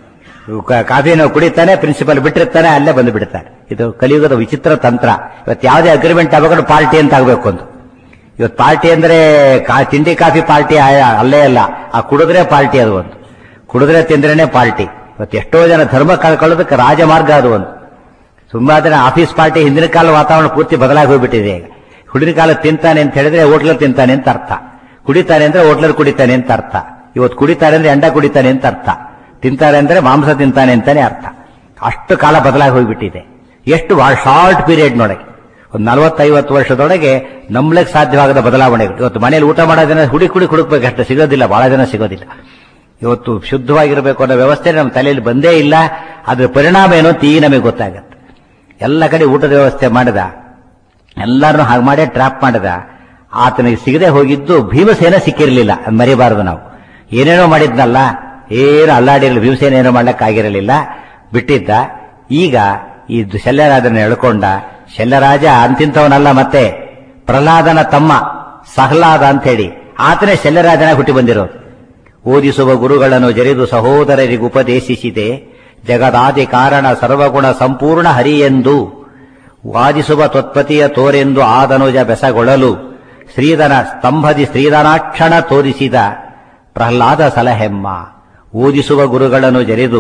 ಕಾಫಿನ ಕುಡಿತಾನೆ ಪ್ರಿನ್ಸಿಪಲ್ ಬಿಟ್ಟಿರ್ತಾನೆ ಅಲ್ಲೇ ಬಂದು ಬಿಡ್ತಾನೆ ಇದು ಕಲಿಯುಗದ ವಿಚಿತ್ರ ತಂತ್ರ ಇವತ್ತು ಯಾವುದೇ ಅಗ್ರಿಮೆಂಟ್ ಆಗಬೇಕು ಪಾರ್ಟಿ ಅಂತ ಆಗಬೇಕು ಅಂತ ಇವತ್ತು ಪಾರ್ಟಿ ಅಂದ್ರೆ ಕಾ- ತಿಂಡಿ ಕಾಫಿ ಪಾರ್ಟಿ ಆ- ಅಲ್ಲೇ ಅಲ್ಲ ಆ ಕುಡಿದ್ರೆ ಪಾರ್ಟಿ ಅದು ಒಂದು ಕುಡಿದ್ರೆ ತಿಂದ್ರೇನೆ ಪಾರ್ಟಿ ಇವತ್ತು ಎಷ್ಟೋ ಜನ ಧರ್ಮ ಕಳ್ಕೊಳ್ಳೋದಕ್ಕೆ ರಾಜಮಾರ್ಗ ಅದು ಒಂದು ತುಂಬಾ ಜನ ಆಫೀಸ್ ಪಾರ್ಟಿ ಹಿಂದಿನ ಕಾಲ ವಾತಾವರಣ ಪೂರ್ತಿ ಬದಲಾಗಿ ಹೋಗ್ಬಿಟ್ಟಿದೆ ಈಗ ಹುಡಿನ ಕಾಲ ತಿಂತಾನೆ ಅಂತ ಹೇಳಿದ್ರೆ ಹೋಟ್ಲಲ್ಲಿ ತಿಂತಾನೆ ಅಂತ ಅರ್ಥ ಕುಡಿತಾನೆ ಅಂದ್ರೆ ಹೋಟ್ಲಲ್ಲಿ ಕುಡಿತಾನೆ ಅಂತ ಅರ್ಥ ಇವತ್ತು ಕುಡಿತಾರೆ ಅಂದ್ರೆ ಎಂಡ ಕುಡಿತಾನೆ ಅಂತ ಅರ್ಥ ತಿಂತಾರೆ ಅಂದ್ರೆ ಮಾಂಸ ತಿಂತಾನೆ ಅಂತಾನೆ ಅರ್ಥ ಅಷ್ಟು ಕಾಲ ಬದಲಾಗಿ ಹೋಗ್ಬಿಟ್ಟಿದೆ ಎಷ್ಟು ಶಾರ್ಟ್ ಪೀರಿಯಡ್ ನೊಳಗೆ ಒಂದು ನಲವತ್ತೈವತ್ತು ವರ್ಷದೊಳಗೆ ನಂಬ್ಲಿಕ್ಕೆ ಸಾಧ್ಯವಾಗದ ಬದಲಾವಣೆಗಳು ಇವತ್ತು ಮನೆಯಲ್ಲಿ ಊಟ ಮಾಡೋ ಜನ ಹುಡಿ ಕುಡಿ ಹುಡುಕ್ಬೇಕಷ್ಟೇ ಸಿಗೋದಿಲ್ಲ ಬಹಳ ಜನ ಸಿಗೋದಿಲ್ಲ ಇವತ್ತು ಶುದ್ಧವಾಗಿರಬೇಕು ಅನ್ನೋ ವ್ಯವಸ್ಥೆ ನಮ್ಮ ತಲೆಯಲ್ಲಿ ಬಂದೇ ಇಲ್ಲ ಅದ್ರ ಪರಿಣಾಮ ಏನು ಅಂತ ಈಗ ನಮಗೆ ಗೊತ್ತಾಗತ್ತೆ ಎಲ್ಲ ಕಡೆ ಊಟದ ವ್ಯವಸ್ಥೆ ಮಾಡಿದ ಎಲ್ಲರನ್ನು ಹಾಗೆ ಮಾಡೇ ಟ್ರಾಪ್ ಮಾಡಿದ ಆತನಿಗೆ ಸಿಗದೆ ಹೋಗಿದ್ದು ಭೀಮಸೇನ ಸಿಕ್ಕಿರಲಿಲ್ಲ ಅದ್ ಮರಿಬಾರದು ನಾವು ಏನೇನೋ ಮಾಡಿದ್ನಲ್ಲ ಏನು ಅಲ್ಲಾಡಿರಲಿಲ್ಲ ಭೀಮಸೇನ ಏನೋ ಮಾಡ್ಲಿಕ್ಕಾಗಿರಲಿಲ್ಲ ಬಿಟ್ಟಿದ್ದ ಈಗ ಈ ಶಲ್ಯರಾಜನ ಎಳ್ಕೊಂಡ ಶಲ್ಯರಾಜ ಅಂತಿಂತವನಲ್ಲ ಮತ್ತೆ ಪ್ರಹ್ಲಾದನ ತಮ್ಮ ಸಹ್ಲಾದ ಅಂತೇಳಿ ಆತನೇ ಶಲ್ಯರಾಜನ ಹುಟ್ಟಿ ಬಂದಿರೋದು ಓದಿಸುವ ಗುರುಗಳನ್ನು ಜರಿದು ಸಹೋದರರಿಗೆ ಉಪದೇಶಿಸಿದೆ ಜಗದಾದಿ ಕಾರಣ ಸರ್ವಗುಣ ಸಂಪೂರ್ಣ ಹರಿಯೆಂದು ವಾದಿಸುವ ತ್ವತ್ಪತಿಯ ತೋರೆಂದು ಆದನುಜ ಬೆಸಗೊಳ್ಳಲು ಶ್ರೀಧನ ಸ್ತಂಭದಿ ಶ್ರೀಧನಾಕ್ಷಣ ತೋರಿಸಿದ ಪ್ರಹ್ಲಾದ ಸಲಹೆಮ್ಮ ಓದಿಸುವ ಗುರುಗಳನ್ನು ಜರಿದು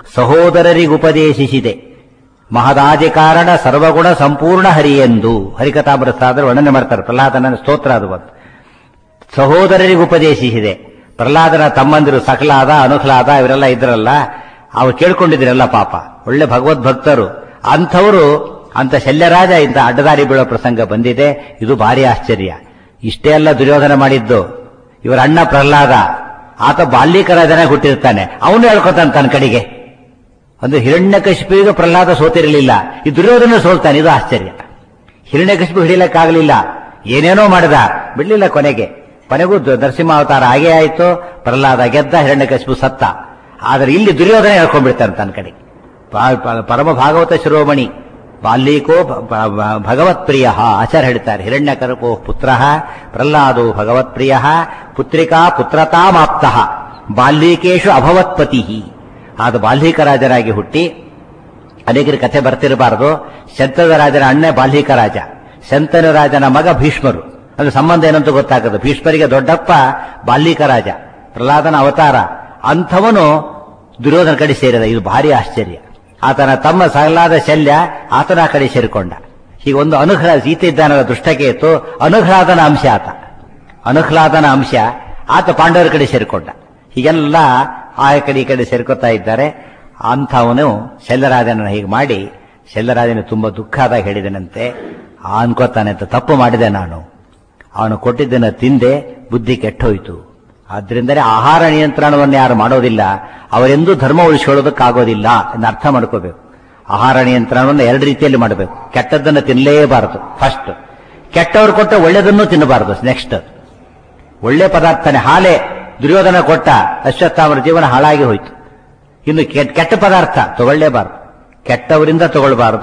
ಸಹೋದರರಿಗುಪದೇಶಿಸಿದೆ ಮಹದಾದಿ ಕಾರಣ ಸರ್ವಗುಣ ಸಂಪೂರ್ಣ ಹರಿಯೆಂದು ಹರಿಕಥಾಮೃತಾದ್ರೆ ವರ್ಣನೆ ಮಾಡ್ತಾರೆ ಪ್ರಹ್ಲಾದನ ಸ್ತೋತ್ರ ಅದು ಬಂತು ಸಹೋದರರಿಗೆ ಉಪದೇಶಿಸಿದೆ ಪ್ರಹ್ಲಾದನ ತಮ್ಮಂದಿರು ಸಕಲಾದ ಅನುಹ್ಲಾದ ಇವರೆಲ್ಲ ಇದ್ರಲ್ಲ ಅವ್ರು ಕೇಳ್ಕೊಂಡಿದ್ರಲ್ಲ ಪಾಪ ಒಳ್ಳೆ ಭಗವದ್ಭಕ್ತರು ಅಂಥವರು ಅಂತ ಶಲ್ಯರಾಜ ಇಂಥ ಅಡ್ಡದಾರಿ ಬೀಳೋ ಪ್ರಸಂಗ ಬಂದಿದೆ ಇದು ಭಾರಿ ಆಶ್ಚರ್ಯ ಇಷ್ಟೇ ಎಲ್ಲ ದುರ್ಯೋಧನ ಮಾಡಿದ್ದು ಇವರ ಅಣ್ಣ ಪ್ರಹ್ಲಾದ ಆತ ಬಾಲ್ಯಕರಾಜನ ಹುಟ್ಟಿರ್ತಾನೆ ಅವನು ಹೇಳ್ಕೊತಾನೆ ತನ್ನ ಕಡೆಗೆ ಒಂದು ಹಿರಣ್ಯಕಶಿಪಿಗೆ ಪ್ರಹ್ಲಾದ ಸೋತಿರಲಿಲ್ಲ ಈ ದುರ್ಯೋಧನ ಸೋಲ್ತಾನೆ ಇದು ಆಶ್ಚರ್ಯ ಹಿರಣ್ಯಕಶಿಪು ಹಿಡಿಯಲಿಕ್ಕಾಗಲಿಲ್ಲ ಏನೇನೋ ಮಾಡಿದ ಬಿಡ್ಲಿಲ್ಲ ಕೊನೆಗೆ ಕೊನೆಗೂ ದ- ನರಸಿಂಹಾವತಾರ ಹಾಗೇ ಆಯಿತು ಪ್ರಹ್ಲಾದ ಗೆದ್ದ ಹಿರಣ್ಯಕಶಿಪು ಸತ್ತ ಆದರೆ ಇಲ್ಲಿ ದುರ್ಯೋಧನ ಹೇಳ್ಕೊಂಡ್ಬಿಡ್ತಾನೆ ತನ್ನ ಕಡೆ ಪ- ಪ- ಪರಮ ಭಾಗವತ ಶಿರೋಮಣಿ ಬಾಲ್ಯೀಕೋ ಭಗವತ್ ಪ್ರಿಯ ಆಚಾರ್ಯ ಹೇಳ್ತಾರೆ ಹಿರಣ್ಯಕರಕೋ ಪುತ್ರ ಪ್ರಹ್ಲಾದೋ ಭಗವತ್ ಪ್ರಿಯ ಪುತ್ರಿಕಾ ಪುತ್ರತಾಮಾಪ್ತ ಬಾಲ್ಯೀಕೇಶು ಅಭವತ್ಪತಿ ಆದ ಬಾಲ್ಯೀಕ ರಾಜರಾಗಿ ಹುಟ್ಟಿ ಅನೇಕರ ಕಥೆ ಬರ್ತಿರಬಾರದು ಶಂತನ ರಾಜನ ಅಣ್ಣ ಬಾಲ್ಯೀಕ ರಾಜ ಶಂತನ ರಾಜನ ಮಗ ಭೀಷ್ಮರು ಅದು ಸಂಬಂಧ ಏನಂತ ಗೊತ್ತಾಗದು ಭೀಷ್ಮರಿಗೆ ದೊಡ್ಡಪ್ಪ ಬಾಲ್ಯೀಕ ರಾಜ ಪ್ರಹ್ಲಾದನ ಅವತಾರ ಅಂಥವನು ದುರ್ಯೋಧನ ಕಡೆ ಸೇರಿದ ಇದು ಭಾರಿ ಆಶ್ಚರ್ಯ ಆತನ ತಮ್ಮ ಸಹಲಾದ ಶಲ್ಯ ಆತನ ಆ ಕಡೆ ಸೇರಿಕೊಂಡ ಹೀಗೆ ಒಂದು ಅನುಹ್ಲ ಸೀತೆ ಇದ್ದಾನಲ್ಲ ದುಷ್ಟಕೇತು ಅನುಹ್ಲಾದನ ಅಂಶ ಆತ ಅನುಹ್ಲಾದನ ಅಂಶ ಆತ ಪಾಂಡವರ ಕಡೆ ಸೇರಿಕೊಂಡ ಹೀಗೆಲ್ಲ ಆ ಕಡೆ ಈ ಕಡೆ ಸೇರ್ಕೊತಾ ಇದ್ದಾರೆ ಅಂಥವನು ಶಲ್ಯರಾಜನ ಹೀಗೆ ಮಾಡಿ ಶಲ್ಯರಾಜನ ತುಂಬಾ ದುಃಖ ಆದಾಗ ಹೇಳಿದನಂತೆ ಆ ಅನ್ಕೋತಾನೆ ಅಂತ ತಪ್ಪು ಮಾಡಿದೆ ನಾನು ಅವನು ಕೊಟ್ಟಿದ್ದನ್ನು ತಿಂದೆ ಬುದ್ಧಿ ಕೆಟ್ಟೋಯ್ತು ಆದ್ರಿಂದಲೇ ಆಹಾರ ನಿಯಂತ್ರಣವನ್ನು ಯಾರು ಮಾಡೋದಿಲ್ಲ ಅವರೆಂದೂ ಧರ್ಮ ಉಳಿಸ್ಕೊಳ್ಳೋದಕ್ಕಾಗೋದಿಲ್ಲ ಎಂದು ಅರ್ಥ ಮಾಡ್ಕೋಬೇಕು ಆಹಾರ ನಿಯಂತ್ರಣವನ್ನು ಎರಡು ರೀತಿಯಲ್ಲಿ ಮಾಡಬೇಕು ಕೆಟ್ಟದ್ದನ್ನು ತಿನ್ನಲೇಬಾರದು ಫಸ್ಟ್ ಕೆಟ್ಟವರು ಕೊಟ್ಟ ಒಳ್ಳೆದನ್ನು ತಿನ್ನಬಾರದು ನೆಕ್ಸ್ಟ್ ಒಳ್ಳೆ ಪದಾರ್ಥನೇ ಹಾಲೆ ದುರ್ಯೋಧನ ಕೊಟ್ಟ ಅಶ್ವತ್ಥಾಮರ ಜೀವನ ಹಾಳಾಗಿ ಹೋಯ್ತು ಇನ್ನು ಕೆಟ್ಟ ಕೆಟ್ಟ ಪದಾರ್ಥ ತಗೊಳ್ಳೇಬಾರದು ಕೆಟ್ಟವರಿಂದ ತಗೊಳ್ಬಾರದು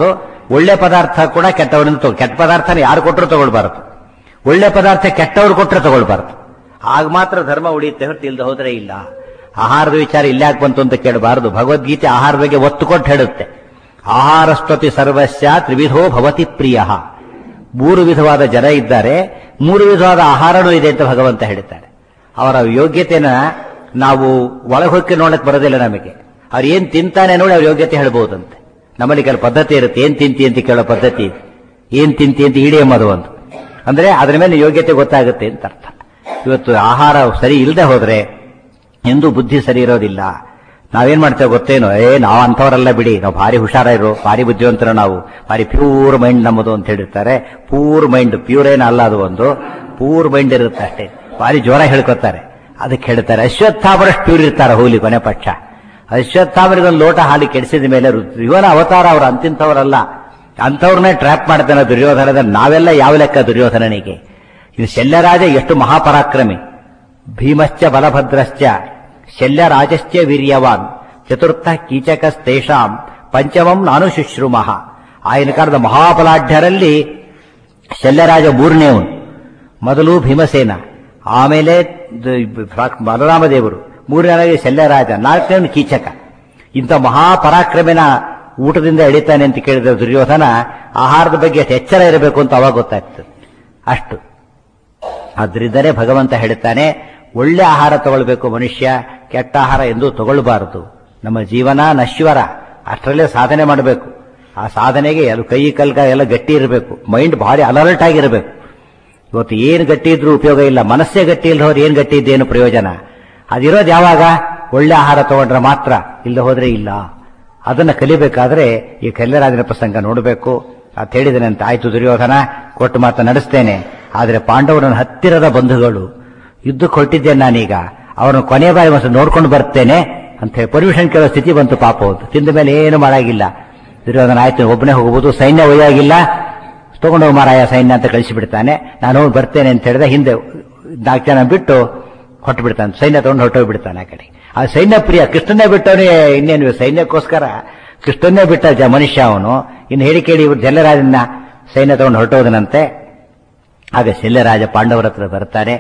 ಒಳ್ಳೆ ಪದಾರ್ಥ ಕೂಡ ಕೆಟ್ಟವರಿಂದ ತಗೋ ಕೆಟ್ಟ ಪದಾರ್ಥನ ಯಾರು ಕೊಟ್ಟರು ತಗೊಳ್ಬಾರದು ಒಳ್ಳೆ ಪದಾರ್ಥ ಕೆಟ್ಟವ್ರು ಕೊಟ್ಟರೆ ತಗೊಳ್ಬಾರದು ಆಗ ಮಾತ್ರ ಧರ್ಮ ಉಳಿಯುತ್ತೆ ಹೊರತು ಇಲ್ಲದೆ ಹೋದ್ರೆ ಇಲ್ಲ ಆಹಾರದ ವಿಚಾರ ಇಲ್ಲಾಕ್ ಬಂತು ಅಂತ ಕೇಳಬಾರದು ಭಗವದ್ಗೀತೆ ಆಹಾರ ಬಗ್ಗೆ ಒತ್ತು ಕೊಟ್ಟು ಹೇಳುತ್ತೆ ಆಹಾರಸ್ತ್ವಪಿ ಸರ್ವಸ್ಯ ತ್ರಿವಿಧೋ ಭವತಿ ಪ್ರಿಯ ಮೂರು ವಿಧವಾದ ಜನ ಇದ್ದಾರೆ ಮೂರು ವಿಧವಾದ ಆಹಾರನೂ ಇದೆ ಅಂತ ಭಗವಂತ ಹೇಳ್ತಾರೆ ಅವರ ಯೋಗ್ಯತೆನ ನಾವು ಒಳಗೊಕ್ಕೆ ನೋಡಕ್ ಬರೋದಿಲ್ಲ ನಮಗೆ ಅವ್ರು ಏನ್ ತಿಂತಾನೆ ನೋಡಿ ಅವ್ರ ಯೋಗ್ಯತೆ ಹೇಳ್ಬಹುದಂತೆ ನಮ್ಮಲ್ಲಿ ಕೆಲವು ಪದ್ಧತಿ ಇರುತ್ತೆ ಏನ್ ತಿಂತಿ ಅಂತ ಕೇಳೋ ಪದ್ಧತಿ ಇದೆ ಏನ್ ತಿಂತಿ ಅಂತ ಇಡಿ ಎಂಬುದು ಒಂದು ಅಂದ್ರೆ ಅದರ ಮೇಲೆ ಯೋಗ್ಯತೆ ಗೊತ್ತಾಗುತ್ತೆ ಅಂತ ಅರ್ಥ ಇವತ್ತು ಆಹಾರ ಸರಿ ಇಲ್ಲದೆ ಹೋದ್ರೆ ಎಂದೂ ಬುದ್ಧಿ ಸರಿ ಇರೋದಿಲ್ಲ ನಾವೇನ್ ಮಾಡ್ತೇವೆ ಗೊತ್ತೇನೋ ಏ ನಾವು ಅಂಥವರೆಲ್ಲ ಬಿಡಿ ನಾವು ಭಾರಿ ಹುಷಾರಿರು ಭಾರಿ ಬುದ್ಧಿವಂತರು ನಾವು ಭಾರಿ ಪ್ಯೂರ್ ಮೈಂಡ್ ನಮ್ಮದು ಅಂತ ಹೇಳಿರ್ತಾರೆ ಪೂರ್ ಮೈಂಡ್ ಪ್ಯೂರ್ ಏನ ಅಲ್ಲ ಅದು ಒಂದು ಪೂರ್ ಮೈಂಡ್ ಇರುತ್ತೆ ಅಷ್ಟೇ ಭಾರಿ ಜೋರ ಹೇಳ್ಕೊತಾರೆ ಅದಕ್ಕೆ ಹೇಳ್ತಾರೆ ಅಶ್ವತ್ಥಾಮರಷ್ಟು ಪ್ಯೂರ್ ಇರ್ತಾರೆ ಹೋಗ್ಲಿ ಕೊನೆ ಪಕ್ಷ ಅಶ್ವತ್ಥಾಮರಿಗೊಂದು ಲೋಟ ಹಾಲಿ ಕೆಡಿಸಿದ ಮೇಲೆ ರು- ಇವನ ಅವತಾರ ಅವರು ಅಂತಿಂಥವರಲ್ಲ ಅಂಥವ್ರನ್ನೇ ಟ್ರ್ಯಾಪ್ ಮಾಡ್ತಾನೆ ದುರ್ಯೋಧನದ ನಾವೆಲ್ಲ ಯಾವ ಲೆಕ್ಕ ದುರ್ಯೋಧನನಿಗೆ ಇದು ಶಲ್ಯರಾಜ ಎಷ್ಟು ಮಹಾಪರಾಕ್ರಮಿ ಭೀಮಶ್ಚ ಬಲಭದ್ರಶ್ಚ ಶಲ್ಯರಾಜಶ್ಚ ವೀರ್ಯವಾನ್ ಚತುರ್ಥ ಕೀಚಕಸ್ತೇಷಾಂ ಪಂಚಮಂ ನಾನು ಶುಶ್ರೂಮಃ ಆಗಿನ ಕಾಲದ ಮಹಾಬಲಾಢ್ಯರಲ್ಲಿ ಶಲ್ಯರಾಜ ಮೂರನೇವನು ಮೊದಲು ಭೀಮಸೇನ ಆಮೇಲೆ ದ- ಬಲರಾಮ ದೇವರು ಮೂರನೇ ಶಲ್ಯರಾಜ ನಾಲ್ಕನೇ ಕೀಚಕ ಇಂಥ ಮಹಾಪರಾಕ್ರಮಿನ ಊಟದಿಂದ ಎಳಿತಾನೆ ಅಂತ ಕೇಳಿದ ದುರ್ಯೋಧನ ಆಹಾರದ ಬಗ್ಗೆ ಎಷ್ಟು ಎಚ್ಚರ ಇರಬೇಕು ಅಂತ ಅವಾಗ ಗೊತ್ತಾಗ್ತದೆ ಅಷ್ಟು ಆದ್ರಿಂದಲೇ ಭಗವಂತ ಹೇಳ್ತಾನೆ ಒಳ್ಳೆ ಆಹಾರ ತಗೊಳ್ಬೇಕು ಮನುಷ್ಯ ಕೆಟ್ಟ ಆಹಾರ ಎಂದೂ ತಗೊಳ್ಬಾರದು ನಮ್ಮ ಜೀವನ ನಶ್ವರ ಅಷ್ಟರಲ್ಲೇ ಸಾಧನೆ ಮಾಡಬೇಕು ಆ ಸಾಧನೆಗೆ ಅದು ಕೈ ಕಲ್ಕ ಎಲ್ಲ ಗಟ್ಟಿ ಇರಬೇಕು ಮೈಂಡ್ ಭಾರಿ ಅಲರ್ಟ್ ಆಗಿರಬೇಕು ಇವತ್ತು ಏನು ಗಟ್ಟಿ ಇದ್ರೂ ಉಪಯೋಗ ಇಲ್ಲ ಮನಸ್ಸೇ ಗಟ್ಟಿ ಇಲ್ಲದವ್ರು ಏನು ಗಟ್ಟಿ ಇದ್ದೇನು ಪ್ರಯೋಜನ ಅದಿರೋದು ಯಾವಾಗ ಒಳ್ಳೆ ಆಹಾರ ತಗೊಂಡ್ರೆ ಮಾತ್ರ ಇಲ್ಲದೆ ಹೋದ್ರೆ ಇಲ್ಲ ಅದನ್ನ ಕಲಿಬೇಕಾದ್ರೆ ಈ ಕಲ್ಯರಾಜನ ಪ್ರಸಂಗ ನೋಡಬೇಕು ಅಂತ ಹೇಳಿದನಂತೆ ಆಯ್ತು ದುರ್ಯೋಧನ ಕೊಟ್ಟು ಮಾತ್ರ ನಡೆಸ್ತೇನೆ ಆದರೆ ಪಾಂಡವರನ್ನ ಹತ್ತಿರದ ಬಂಧುಗಳು ಯುದ್ಧಕ್ಕೆ ಹೊರಟಿದ್ದೇನೆ ನಾನೀಗ ಅವರನ್ನು ಕೊನೆ ಬಾರಿ ಒಂದು ನೋಡ್ಕೊಂಡು ಬರ್ತೇನೆ ಅಂತ ಹೇಳಿ ಪರ್ಮಿಷನ್ ಕೇಳೋ ಸ್ಥಿತಿ ಬಂತು ಪಾಪ ಅವ್ರು ತಿಂದ ಮೇಲೆ ಏನು ಮಾಡಾಗಿಲ್ಲ ದುರ್ಯೋಧನ ಆಯ್ತು ಒಬ್ಬನೇ ಹೋಗಬಹುದು ಸೈನ್ಯ ಒಯ್ಯಾಗಿಲ್ಲ ತಗೊಂಡೋಗಿ ಮಾರಾಯ ಸೈನ್ಯ ಅಂತ ಕಳಿಸಿಬಿಡ್ತಾನೆ ನಾನು ಹೋಗಿ ಬರ್ತೇನೆ ಅಂತ ಹೇಳಿದ ಹಿಂದೆ ನಾಲ್ಕು ಜನ ಬಿಟ್ಟು ಹೊಟ್ಟು ಬಿಡ್ತಾನೆ ಸೈನ್ಯ ತಗೊಂಡು ಹೊಟ್ಟೋಗ್ಬಿಡ್ತಾನೆ ಆ ಕಡೆ ಆ ಸೈನ್ಯ ಪ್ರಿಯ ಕೃಷ್ಣನೇ ಬಿಟ್ಟವನೇ ಇನ್ನೇನು ಸೈನ್ಯಕ್ಕೋಸ್ಕರ ಕೃಷ್ಣನ್ನೇ ಬಿಟ್ಟ ಜ ಮನುಷ್ಯ ಅವನು ಇನ್ನು ಹೇಳಿ ಕೇಳಿ ಇವ್ರು ಜಲ್ಲರಾಜನ ಸೈನ್ಯ ತಗೊಂಡು ಹೊರಟೋದನಂತೆ ಆಗ ಶಲ್ಯರಾಜ ಪಾಂಡವರ ಹತ್ರ ಬರ್ತಾನೆ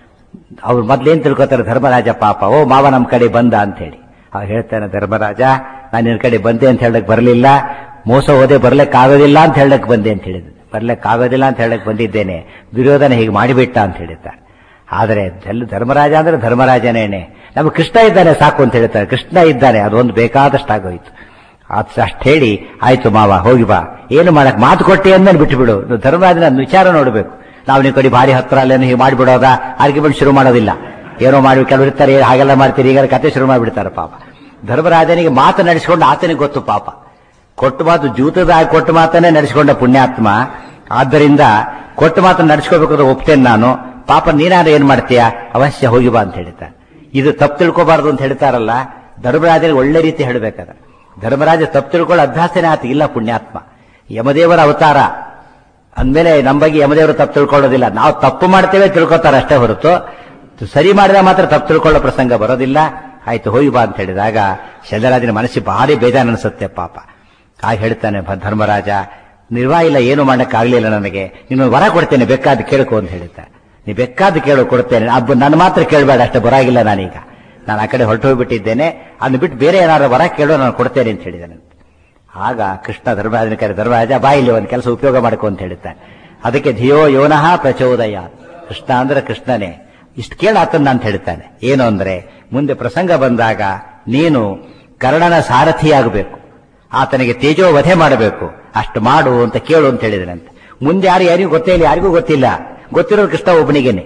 ಅವ್ರು ಮೊದ್ಲೇನ್ ತಿಳ್ಕೊತಾರೆ ಧರ್ಮರಾಜ ಪಾಪ ಓ ಮಾವ ನಮ್ಮ ಕಡೆ ಬಂದ ಅಂತ ಹೇಳಿ ಅವ್ರು ಹೇಳ್ತಾನೆ ಧರ್ಮರಾಜ ನಾನು ನಿನ್ನ ಕಡೆ ಬಂದೆ ಅಂತ ಹೇಳಕ್ ಬರಲಿಲ್ಲ ಮೋಸ ಹೋದೆ ಬರ್ಲಿಕ್ಕೆ ಆಗೋದಿಲ್ಲ ಅಂತ ಹೇಳಕ್ ಬಂದೆ ಅಂತ ಹೇಳಿದ್ರು ಬರ್ಲಿಕ್ಕೆ ಆಗೋದಿಲ್ಲ ಅಂತ ಹೇಳಕ್ ಬಂದಿದ್ದೇನೆ ದುರ್ಯೋಧನ ಹೀಗೆ ಮಾಡಿಬಿಟ್ಟ ಅಂತ ಹೇಳಿದ್ದಾರೆ ಆದರೆ ಧಲ್- ಧರ್ಮರಾಜ ಅಂದ್ರೆ ಧರ್ಮರಾಜನೇನೆ ನಮ್ಮ ಕೃಷ್ಣ ಇದ್ದಾನೆ ಸಾಕು ಅಂತ ಹೇಳ್ತಾರೆ ಕೃಷ್ಣ ಇದ್ದಾನೆ ಅದೊಂದು ಬೇಕಾದಷ್ಟಾಗೋಯ್ತು ಅದ್ ಅಷ್ಟು ಹೇಳಿ ಆಯ್ತು ಮಾವ ಹೋಗಿ ಬಾ ಏನು ಮಾಡಕ್ ಮಾತು ಕೊಟ್ಟಿ ಅಂದ್ಮೇಲೆ ಬಿಟ್ಟು ಬಿಡು ಧರ್ಮರಾಜನ ವಿಚಾರ ನೋಡಬೇಕು ನಾವು ನಿಮ್ಮ ಕಡೆ ಭಾರಿ ಹತ್ರ ಅಲ್ಲೇನು ಹೀಗೆ ಮಾಡಿಬಿಡೋದ ಆರ್ಗ್ಯುಮೆಂಟ್ ಶುರು ಮಾಡೋದಿಲ್ಲ ಏನೋ ಮಾಡಿ ಕೆಲವರು ಇರ್ತಾರೆ ಹಾಗೆಲ್ಲ ಮಾಡ್ತೀರಿ ಈಗ ಕತೆ ಶುರು ಮಾಡಿಬಿಡ್ತಾರೆ ಪಾಪ ಧರ್ಮರಾಜನಿಗೆ ಮಾತು ನಡೆಸಿಕೊಂಡು ಆತನಿಗೆ ಗೊತ್ತು ಪಾಪ ಕೊಟ್ಟು ಮಾತು ಜೂತದ ಕೊಟ್ಟು ಮಾತನ್ನೇ ನಡೆಸಿಕೊಂಡ ಪುಣ್ಯಾತ್ಮ ಆದ್ದರಿಂದ ಕೊಟ್ಟು ಮಾತನ್ನು ನಡೆಸ್ಕೋಬೇಕಾದ್ರೆ ಒಪ್ತೇನೆ ನಾನು ಪಾಪ ನೀನಾದ್ರೆ ಏನ್ ಮಾಡ್ತೀಯ ಅವಶ್ಯ ಹೋಗಿ ಬಾ ಅಂತ ಹೇಳ್ತಾನೆ ಇದು ತಪ್ಪು ತಿಳ್ಕೋಬಾರ್ದು ಅಂತ ಹೇಳ್ತಾರಲ್ಲ ಧರ್ಮರಾಜನಿಗೆ ಒಳ್ಳೆ ರೀತಿ ಹೇಳಬೇಕಾದ್ರೆ ಧರ್ಮರಾಜ ತಪ್ಪು ತಿಳ್ಕೊಳ್ಳೋ ಅಭ್ಯಾಸನೇ ಆತ ಇಲ್ಲ ಪುಣ್ಯಾತ್ಮ ಯಮದೇವರ ಅವತಾರ ಅಂದ್ಮೇಲೆ ನಮ್ಮ ಬಗ್ಗೆ ಯಮದೇವರು ತಪ್ಪು ತಿಳ್ಕೊಳ್ಳೋದಿಲ್ಲ ನಾವು ತಪ್ಪು ಮಾಡ್ತೇವೆ ತಿಳ್ಕೊತಾರೆ ಅಷ್ಟೇ ಹೊರತು ಸರಿ ಮಾಡಿದ್ರೆ ಮಾತ್ರ ತಪ್ಪು ತಿಳ್ಕೊಳ್ಳೋ ಪ್ರಸಂಗ ಬರೋದಿಲ್ಲ ಆಯ್ತು ಹೋಗಿ ಬಾ ಅಂತ ಹೇಳಿದಾಗ ಶಲ್ಯರಾಜನ ಮನಸ್ಸಿಗೆ ಭಾರಿ ಬೇಜಾರು ಅನಿಸುತ್ತೆ ಪಾಪ ಆಗ ಹೇಳ್ತಾನೆ ಭ- ಧರ್ಮರಾಜ ನಿರ್ವಾಹ ಇಲ್ಲ ಏನು ಮಾಡಕ್ಕಾಗ್ಲಿಲ್ಲ ನನಗೆ ನೀನು ವರ ಕೊಡ್ತೇನೆ ಬೇಕಾದ ಕೇಳ್ಕೊ ಅಂತ ಹೇಳ್ತಾ ನೀ ಬೇಕಾದ ಕೇಳು ಕೊಡ್ತೇನೆ ಅಬ್ಬ ನನ್ನ ಮಾತ್ರ ಕೇಳಬೇಡ ಅಷ್ಟೇ ಬರಾಗಿಲ್ಲ ನಾನೀಗ ನಾನು ಆ ಕಡೆ ಹೊರಟು ಹೋಗ್ಬಿಟ್ಟಿದ್ದೇನೆ ಅದನ್ನ ಬಿಟ್ಟು ಬೇರೆ ಏನಾದ್ರು ವರ ಕೇಳೋ ನಾನು ಕೊಡ್ತೇನೆ ಅಂತ ಹೇಳಿದ್ದಾನೆ ಆಗ ಕೃಷ್ಣ ಧರ್ಮರಾಜನ ಕರೆ ಧರ್ಮರಾಜ ಬಾ ಇಲ್ಲಿ ಒಂದು ಕೆಲಸ ಉಪಯೋಗ ಮಾಡ್ಕೊ ಅಂತ ಹೇಳ್ತಾನೆ ಅದಕ್ಕೆ ಧಿಯೋ ಯೋನಃ ಪ್ರಚೋದಯ ಕೃಷ್ಣ ಅಂದ್ರೆ ಕೃಷ್ಣನೇ ಇಷ್ಟು ಕೇಳ ಆತನ್ನ ಅಂತ ಹೇಳ್ತಾನೆ ಏನು ಅಂದ್ರೆ ಮುಂದೆ ಪ್ರಸಂಗ ಬಂದಾಗ ನೀನು ಕರ್ಣನ ಸಾರಥಿಯಾಗಬೇಕು ಆತನಿಗೆ ತೇಜೋ ವಧೆ ಮಾಡಬೇಕು ಅಷ್ಟು ಮಾಡು ಅಂತ ಕೇಳು ಅಂತ ಹೇಳಿದನಂತೆ ಮುಂದೆ ಯಾರು ಯಾರಿಗೂ ಗೊತ್ತೇ ಇಲ್ಲ ಯಾರಿಗೂ ಗೊತ್ತಿಲ್ಲ ಗೊತ್ತಿರೋ ಕೃಷ್ಣ ಒಬ್ಬನಿಗೇನೆ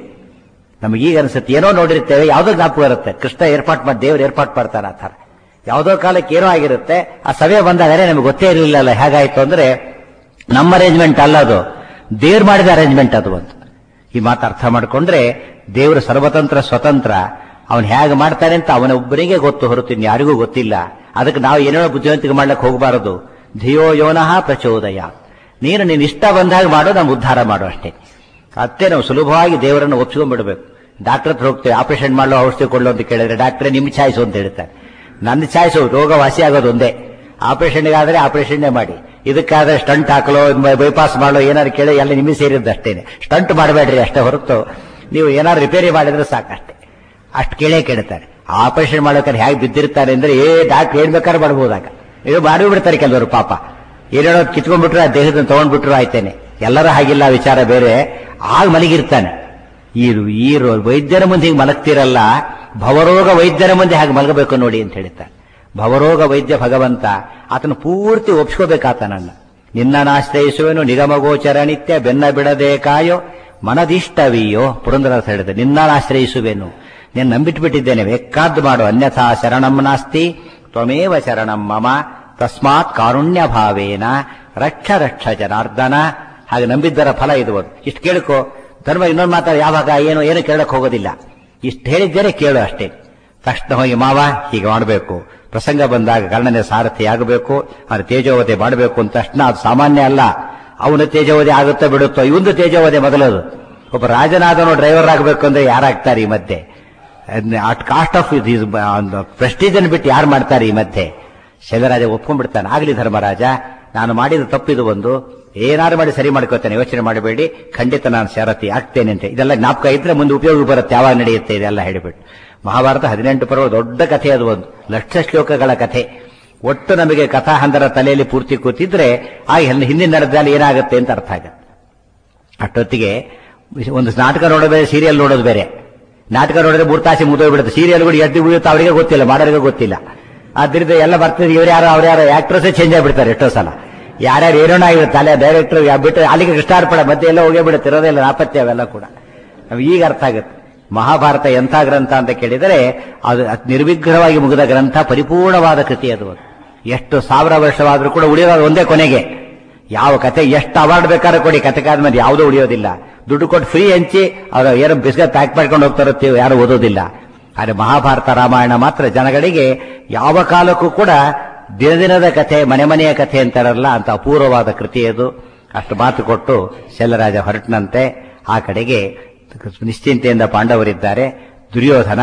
ನಮಗೀಗ ಅನ್ಸುತ್ತೆ ಏನೋ ನೋಡಿರ್ತೇವೆ ಯಾವುದೋ ಜ್ಞಾಪಕ ಇರುತ್ತೆ ಕೃಷ್ಣ ಏರ್ಪಾಟ್ ಮಾಡಿ ದೇವ್ರು ಏರ್ಪಾಟ್ ಮಾಡ್ತಾನೆ ಆ ಥರ ಯಾವುದೋ ಕಾಲಕ್ಕೆ ಏನೋ ಆಗಿರುತ್ತೆ ಆ ಸಭೆ ಬಂದಾಗಲೇ ನಮಗೆ ಗೊತ್ತೇ ಇರಲಿಲ್ಲ ಹೇಗಾಯ್ತು ಅಂದ್ರೆ ನಮ್ಮ ಅರೇಂಜ್ಮೆಂಟ್ ಅಲ್ಲ ಅದು ದೇವ್ರು ಮಾಡಿದ ಅರೇಂಜ್ಮೆಂಟ್ ಅದು ಅಂತ ಈ ಮಾತು ಅರ್ಥ ಮಾಡ್ಕೊಂಡ್ರೆ ದೇವರು ಸರ್ವತಂತ್ರ ಸ್ವತಂತ್ರ ಅವನು ಹೇಗೆ ಮಾಡ್ತಾನೆ ಅಂತ ಅವನ ಒಬ್ಬನಿಗೆ ಗೊತ್ತು ಹೊರತು ಇನ್ಯಾರಿಗೂ ಗೊತ್ತಿಲ್ಲ ಅದಕ್ಕೆ ನಾವು ಏನೇನೋ ಬುದ್ಧಿವಂತಿಕೆ ಮಾಡ್ಲಿಕ್ಕೆ ಹೋಗಬಾರದು ಧಿಯೋ ಯೋನಃ ಪ್ರಚೋದಯ ನೀನು ನೀನು ಇಷ್ಟ ಬಂದಾಗ ಮಾಡು ನಾವು ಉದ್ಧಾರ ಮಾಡು ಅಷ್ಟೇ ಅಷ್ಟೇ ನಾವು ಸುಲಭವಾಗಿ ದೇವರನ್ನು ಒಪ್ಪಿಕೊಂಡ್ಬಿಡ್ಬೇಕು ಡಾಕ್ಟರ್ ಹತ್ರ ಹೋಗ್ತೇವೆ ಆಪರೇಷನ್ ಮಾಡೋ ಔಷಧಿ ಕೊಡಲು ಅಂತ ಕೇಳಿದ್ರೆ ಡಾಕ್ಟ್ರೆ ನಿಮ್ ಚಾಯ್ಸು ಅಂತ ಹೇಳ್ತಾರೆ ನನ್ನ ಚಾಯ್ಸು ರೋಗ ವಾಸಿ ಆಗೋದು ಒಂದೇ ಆಪರೇಷನ್ಗಾದ್ರೆ ಆಪರೇಷನ್ನೇ ಮಾಡಿ ಇದಕ್ಕಾದ್ರೆ ಸ್ಟಂಟ್ ಹಾಕಲೋ ಬೈಪಾಸ್ ಮಾಡೋ ಏನಾದ್ರು ಕೇಳಿ ಎಲ್ಲ ನಿಮಗೆ ಸೇರಿದ್ದು ಅಷ್ಟೇನೆ ಸ್ಟಂಟ್ ಮಾಡಬೇಡ್ರಿ ಅಷ್ಟೇ ಹೊರತು ನೀವು ಏನಾದ್ರು ರಿಪೇರಿ ಮಾಡಿದ್ರೆ ಸಾಕಷ್ಟೇ ಅಷ್ಟು ಕೇಳೇ ಕೇಳ್ತಾರೆ ಆಪರೇಷನ್ ಮಾಡೋಕೆ ಹೇಗೆ ಬಿದ್ದಿರ್ತಾರೆ ಅಂದ್ರೆ ಏ ಡಾಕ್ಟರ್ ಏನ್ ಬೇಕಾದ್ರೆ ಮಾಡ್ಬೋದಾಗ ಇದು ಮಾಡಿ ಬಿಡ್ತಾರೆ ಕೆಲವರು ಪಾಪ ಏನೇನೋ ಕಿತ್ಕೊಂಡ್ಬಿಟ್ರೆ ಆ ದೇಹದ ತಗೊಂಡ್ಬಿಟ್ರು ಆಯ್ತೇನೆ ಎಲ್ಲರ ಹಾಗಿಲ್ಲ ವಿಚಾರ ಬೇರೆ ಆಗ ಮಲಗಿರ್ತಾನೆ ಈ ಈ ರೋ- ವೈದ್ಯರ ಮುಂದೆ ಹಿಂಗೆ ಮಲಗ್ತಿರಲ್ಲ ಭವರೋಗ ವೈದ್ಯರ ಮುಂದೆ ಹಾಗೆ ಮಲಗಬೇಕು ನೋಡಿ ಅಂತ ಹೇಳ್ತಾರೆ ಭವರೋಗ ವೈದ್ಯ ಭಗವಂತ ಆತನ ಪೂರ್ತಿ ಒಪ್ಸ್ಕೋಬೇಕಾತನನ್ನ ನಿನ್ನನಾಶ್ರಯಿಸುವೆನು ನಿಗಮಗೋಚರ ನಿತ್ಯ ಬೆನ್ನ ಬಿಡದೆ ಕಾಯೋ ಮನದಿಷ್ಟವಿಯೋ ಪುರಂದರದಾಸ ಹೇಳಿದೆ ನಿನ್ನನಾಶ್ರಯಿಸುವೆನು ನೀನು ನಂಬಿಟ್ಬಿಟ್ಟಿದ್ದೇನೆ ಬೇಕಾದ್ದು ಮಾಡು ಅನ್ಯಥಾ ಶರಣಂ ನಾಸ್ತಿ ತ್ವಮೇವ ಶರಣಂ ಮಮ ತಸ್ಮಾತ್ ಕಾರುಣ್ಯ ಭಾವೇನ ರಕ್ಷ ರಕ್ಷ ಜನಾರ್ದನ ಹಾಗೆ ನಂಬಿದ್ದರ ಫಲ ಇದು ಒಂದು. ಇಷ್ಟು ಕೇಳ್ಕೊ ಧರ್ಮ ಇನ್ನೊಂದು ಮಾತಾಡ ಯಾವಾಗ ಏನು ಏನು ಕೇಳಕ್ ಹೋಗೋದಿಲ್ಲ ಇಷ್ಟು ಹೇಳಿದ್ದೇನೆ ಕೇಳು ಅಷ್ಟೇ ತಕ್ಷಣ ಹೋಗಿ ಮಾವ ಹೀಗೆ ಮಾಡಬೇಕು ಪ್ರಸಂಗ ಬಂದಾಗ ಕರ್ಣನೆ ಸಾರಥಿ ಆಗಬೇಕು ಅವನ ತೇಜೋವಧೆ ಮಾಡಬೇಕು ಅಂತ ತಕ್ಷಣ ಅದು ಸಾಮಾನ್ಯ ಅಲ್ಲ ಅವನ ತೇಜೋವಧೆ ಆಗುತ್ತೋ ಬಿಡುತ್ತೋ ಇವಂದು ತೇಜೋವಧೆ ಮೊದಲದು ಒಬ್ಬ ರಾಜನಾದನು ಡ್ರೈವರ್ ಆಗಬೇಕು ಅಂದ್ರೆ ಯಾರಾಗ್ತಾರೆ ಈ ಮಧ್ಯೆ ಅಟ್ ಕಾಸ್ಟ್ ಆಫ್ ಪ್ರೆಸ್ಟೀಜ್ ಅನ್ನು ಬಿಟ್ಟು ಯಾರು ಮಾಡ್ತಾರೆ ಈ ಮಧ್ಯೆ ಶೈಲರಾಜ ಒಪ್ಕೊಂಡ್ಬಿಡ್ತಾನೆ ಆಗಲಿ ಧರ್ಮರಾಜ ನಾನು ಮಾಡಿದ ತಪ್ಪಿದು ಒಂದು ಏನಾರು ಮಾಡಿ ಸರಿ ಮಾಡ್ಕೋತೇನೆ ಯೋಚನೆ ಮಾಡಬೇಡಿ ಖಂಡಿತ ನಾನು ಸಾರಥಿ ಆಗ್ತೇನೆ ಅಂತ ಇದೆಲ್ಲ ಜ್ಞಾಪಕ ಇದ್ರೆ ಮುಂದೆ ಉಪಯೋಗ ಬರುತ್ತೆ ಯಾವಾಗ ನಡೆಯುತ್ತೆ ಇದೆಲ್ಲ ಹೇಳಿಬಿಟ್ಟು ಮಹಾಭಾರತ ಹದಿನೆಂಟು ಪರ್ವ ದೊಡ್ಡ ಕಥೆ ಅದು ಒಂದು ಲಕ್ಷ ಶ್ಲೋಕಗಳ ಕಥೆ ಒಟ್ಟು ನಮಗೆ ಕಥಾಹಂದರ ತಲೆಯಲ್ಲಿ ಪೂರ್ತಿ ಕೂತಿದ್ರೆ ಆ ಹಿಂದೆ- ಹಿಂದಿನ ನಡೆದಲ್ಲಿ ಏನಾಗುತ್ತೆ ಅಂತ ಅರ್ಥ ಆಗುತ್ತೆ ಅಷ್ಟೊತ್ತಿಗೆ ಒಂದು ನಾಟಕ ನೋಡೋದು ಬೇರೆ ಸೀರಿಯಲ್ ನೋಡೋದು ಬೇರೆ ನಾಟಕ ನೋಡಿದ್ರೆ ಮೂರು ತಾಸಿ ಮುಗಿದೋಗ್ಬಿಡುತ್ತೆ ಸೀರಿಯಲ್ಗಳು ಎದ್ದು ಉಳಿಯುತ್ತೆ ಅವರಿಗೆ ಗೊತ್ತಿಲ್ಲ ಮಾಡೋರಿಗೆ ಗೊತ್ತಿಲ್ಲ ಆದ್ರಿಂದ ಎಲ್ಲ ಬರ್ತದೆ ಇವ್ರು ಯಾರು ಅವ್ರು ಯಾರು ಆಕ್ಟ್ರಸ್ಸೇ ಚೇಂಜ್ ಆಗಿಬಿಡ್ತಾರೆ ಎಷ್ಟೋ ಸಲ ಯಾರ್ಯಾರು ಏನೇನೋ ಆಗಿರುತ್ತೆ ಅಲ್ಲೇ ಡೈರೆಕ್ಟರ್ ಬಿಟ್ಟರೆ ಅಲ್ಲಿಗೆ ಕೃಷ್ಣಾರ್ಪಣ ಮಧ್ಯೆ ಎಲ್ಲ ಹೋಗೇ ಬಿಡುತ್ತೆ ಇರೋದಿಲ್ಲ ನಾಪತ್ಯ ಅವೆಲ್ಲ ಕೂಡ ನಮ್ಗೆ ಈಗ ಅರ್ಥ ಆಗುತ್ತೆ ಮಹಾಭಾರತ ಎಂಥ ಗ್ರಂಥ ಅಂತ ಕೇಳಿದರೆ ಅದು ಅತ್ ನಿರ್ವಿಗ್ರಹವಾಗಿ ಮುಗಿದ ಗ್ರಂಥ ಪರಿಪೂರ್ಣವಾದ ಕೃತಿ ಅದು ಎಷ್ಟು ಸಾವಿರ ವರ್ಷವಾದರೂ ಕೂಡ ಉಳಿಯೋದು ಒಂದೇ ಕೊನೆಗೆ ಯಾವ ಕತೆ ಎಷ್ಟು ಅವಾರ್ಡ್ ಬೇಕಾದ್ರೂ ಕೊಡಿ ಕತೆಗಾದ್ಮೇಲೆ ಯಾವುದೂ ಉಳಿಯೋದಿಲ್ಲ ದುಡ್ಡು ಕೊಟ್ಟು ಫ್ರೀ ಹಂಚಿ ಅವ್ರ ಏನೋ ಬಿಸ್ಕೆಟ್ ಪ್ಯಾಕ್ ಮಾಡ್ಕೊಂಡು ಹೋಗ್ತಾರೋ ಯಾರು ಓದೋದಿಲ್ಲ ಆದರೆ ಮಹಾಭಾರತ ರಾಮಾಯಣ ಮಾತ್ರ ಜನಗಳಿಗೆ ಯಾವ ಕಾಲಕ್ಕೂ ಕೂಡ ದಿನ ದಿನದ ಕಥೆ ಮನೆ ಮನೆಯ ಕಥೆ ಅಂತಾರಲ್ಲ ಅಂತ ಅಪೂರ್ವವಾದ ಕೃತಿ ಅದು ಅಷ್ಟು ಮಾತು ಕೊಟ್ಟು ಶೆಲ್ಲರಾಜ ಹೊರಟನಂತೆ ಆ ಕಡೆಗೆ ನಿಶ್ಚಿಂತೆಯಿಂದ ಪಾಂಡವರಿದ್ದಾರೆ ದುರ್ಯೋಧನ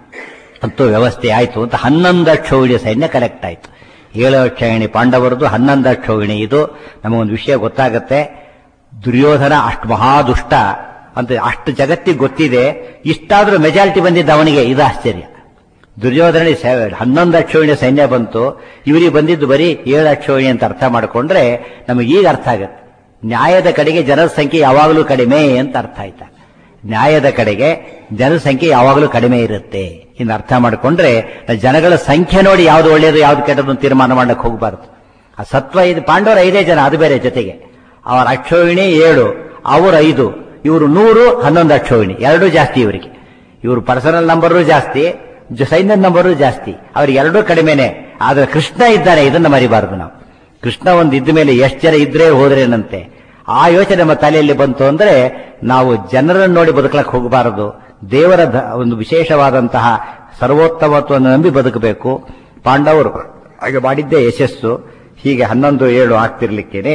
ಅಂತೂ ವ್ಯವಸ್ಥೆ ಆಯಿತು ಅಂತ ಹನ್ನೊಂದು ಅಕ್ಷೋಹಿಣಿ ಸೈನ್ಯ ಕಲೆಕ್ಟ್ ಆಯಿತು ಏಳು ಅಕ್ಷೋಹಿಣಿ ಪಾಂಡವರದು ಹನ್ನೊಂದು ಅಕ್ಷೋಹಿಣಿ ಇದು ನಮಗೊಂದು ವಿಷಯ ಗೊತ್ತಾಗುತ್ತೆ ದುರ್ಯೋಧನ ಅಷ್ಟು ಮಹಾದುಷ್ಟ ಅಂತ ಅಷ್ಟು ಜಗತ್ತಿಗೆ ಗೊತ್ತಿದೆ ಇಷ್ಟಾದ್ರೂ ಮೆಜಾರಿಟಿ ಬಂದಿದ್ದ ಅವನಿಗೆ ಇದು ಆಶ್ಚರ್ಯ ದುರ್ಯೋಧನ ಹನ್ನೊಂದು ಅಕ್ಷೋಹಿಣಿ ಸೈನ್ಯ ಬಂತು ಇವರಿಗೆ ಬಂದಿದ್ದು ಬರೀ ಏಳು ಅಕ್ಷೋಹಿಣಿ ಅಂತ ಅರ್ಥ ಮಾಡಿಕೊಂಡ್ರೆ ನಮಗೆ ಈಗ ಅರ್ಥ ಆಗುತ್ತೆ ನ್ಯಾಯದ ಕಡೆಗೆ ಜನರ ಸಂಖ್ಯೆ ಯಾವಾಗಲೂ ಕಡಿಮೆ ಅಂತ ಅರ್ಥ ಆಯ್ತಾ ನ್ಯಾಯದ ಕಡೆಗೆ ಜನಸಂಖ್ಯೆ ಯಾವಾಗಲೂ ಕಡಿಮೆ ಇರುತ್ತೆ ಇನ್ನು ಅರ್ಥ ಮಾಡಿಕೊಂಡ್ರೆ ಜನಗಳ ಸಂಖ್ಯೆ ನೋಡಿ ಯಾವ್ದು ಒಳ್ಳೆಯದು ಯಾವ್ದು ಕೆಟ್ಟದ್ದು ಅಂತ ತೀರ್ಮಾನ ಮಾಡಕ್ಕೆ ಹೋಗಬಾರ್ದು ಆ ಸತ್ವ ಇದು ಪಾಂಡವರು ಐದೇ ಜನ ಅದು ಬೇರೆ ಜೊತೆಗೆ ಅವರ ಅಕ್ಷೋಹಿಣಿ ಏಳು ಅವರು ಐದು ಇವರು ನೂರು ಹನ್ನೊಂದು ಅಕ್ಷೋಹಿಣಿ ಎರಡೂ ಜಾಸ್ತಿ ಇವರಿಗೆ ಇವರು ಪರ್ಸನಲ್ ನಂಬರು ಜಾಸ್ತಿ ಜ- ಸೈನ್ಯದ ನಂಬರು ಜಾಸ್ತಿ ಅವ್ರಿಗೆ ಎರಡೂ ಕಡಿಮೆನೆ ಆದ್ರೆ ಕೃಷ್ಣ ಇದ್ದಾನೆ ಇದನ್ನ ಮರಿಬಾರದು ನಾವು ಕೃಷ್ಣ ಒಂದು ಇದ್ದ ಮೇಲೆ ಎಷ್ಟು ಜನ ಇದ್ರೆ ಹೋದ್ರೇನಂತೆ ಆ ಯೋಚನೆ ನಮ್ಮ ತಲೆಯಲ್ಲಿ ಬಂತು ಅಂದ್ರೆ ನಾವು ಜನರನ್ನು ನೋಡಿ ಬದುಕಲಕ್ಕೆ ಹೋಗಬಾರದು ದೇವರ ಧ- ಒಂದು ವಿಶೇಷವಾದಂತಹ ಸರ್ವೋತ್ತಮತ್ವವನ್ನು ನಂಬಿ ಬದುಕಬೇಕು ಪಾಂಡವರು ಹಾಗೆ ಮಾಡಿದ್ದೇ ಯಶಸ್ಸು ಹೀಗೆ ಹನ್ನೊಂದು ಏಳು ಆಗ್ತಿರ್ಲಿಕ್ಕೇನೆ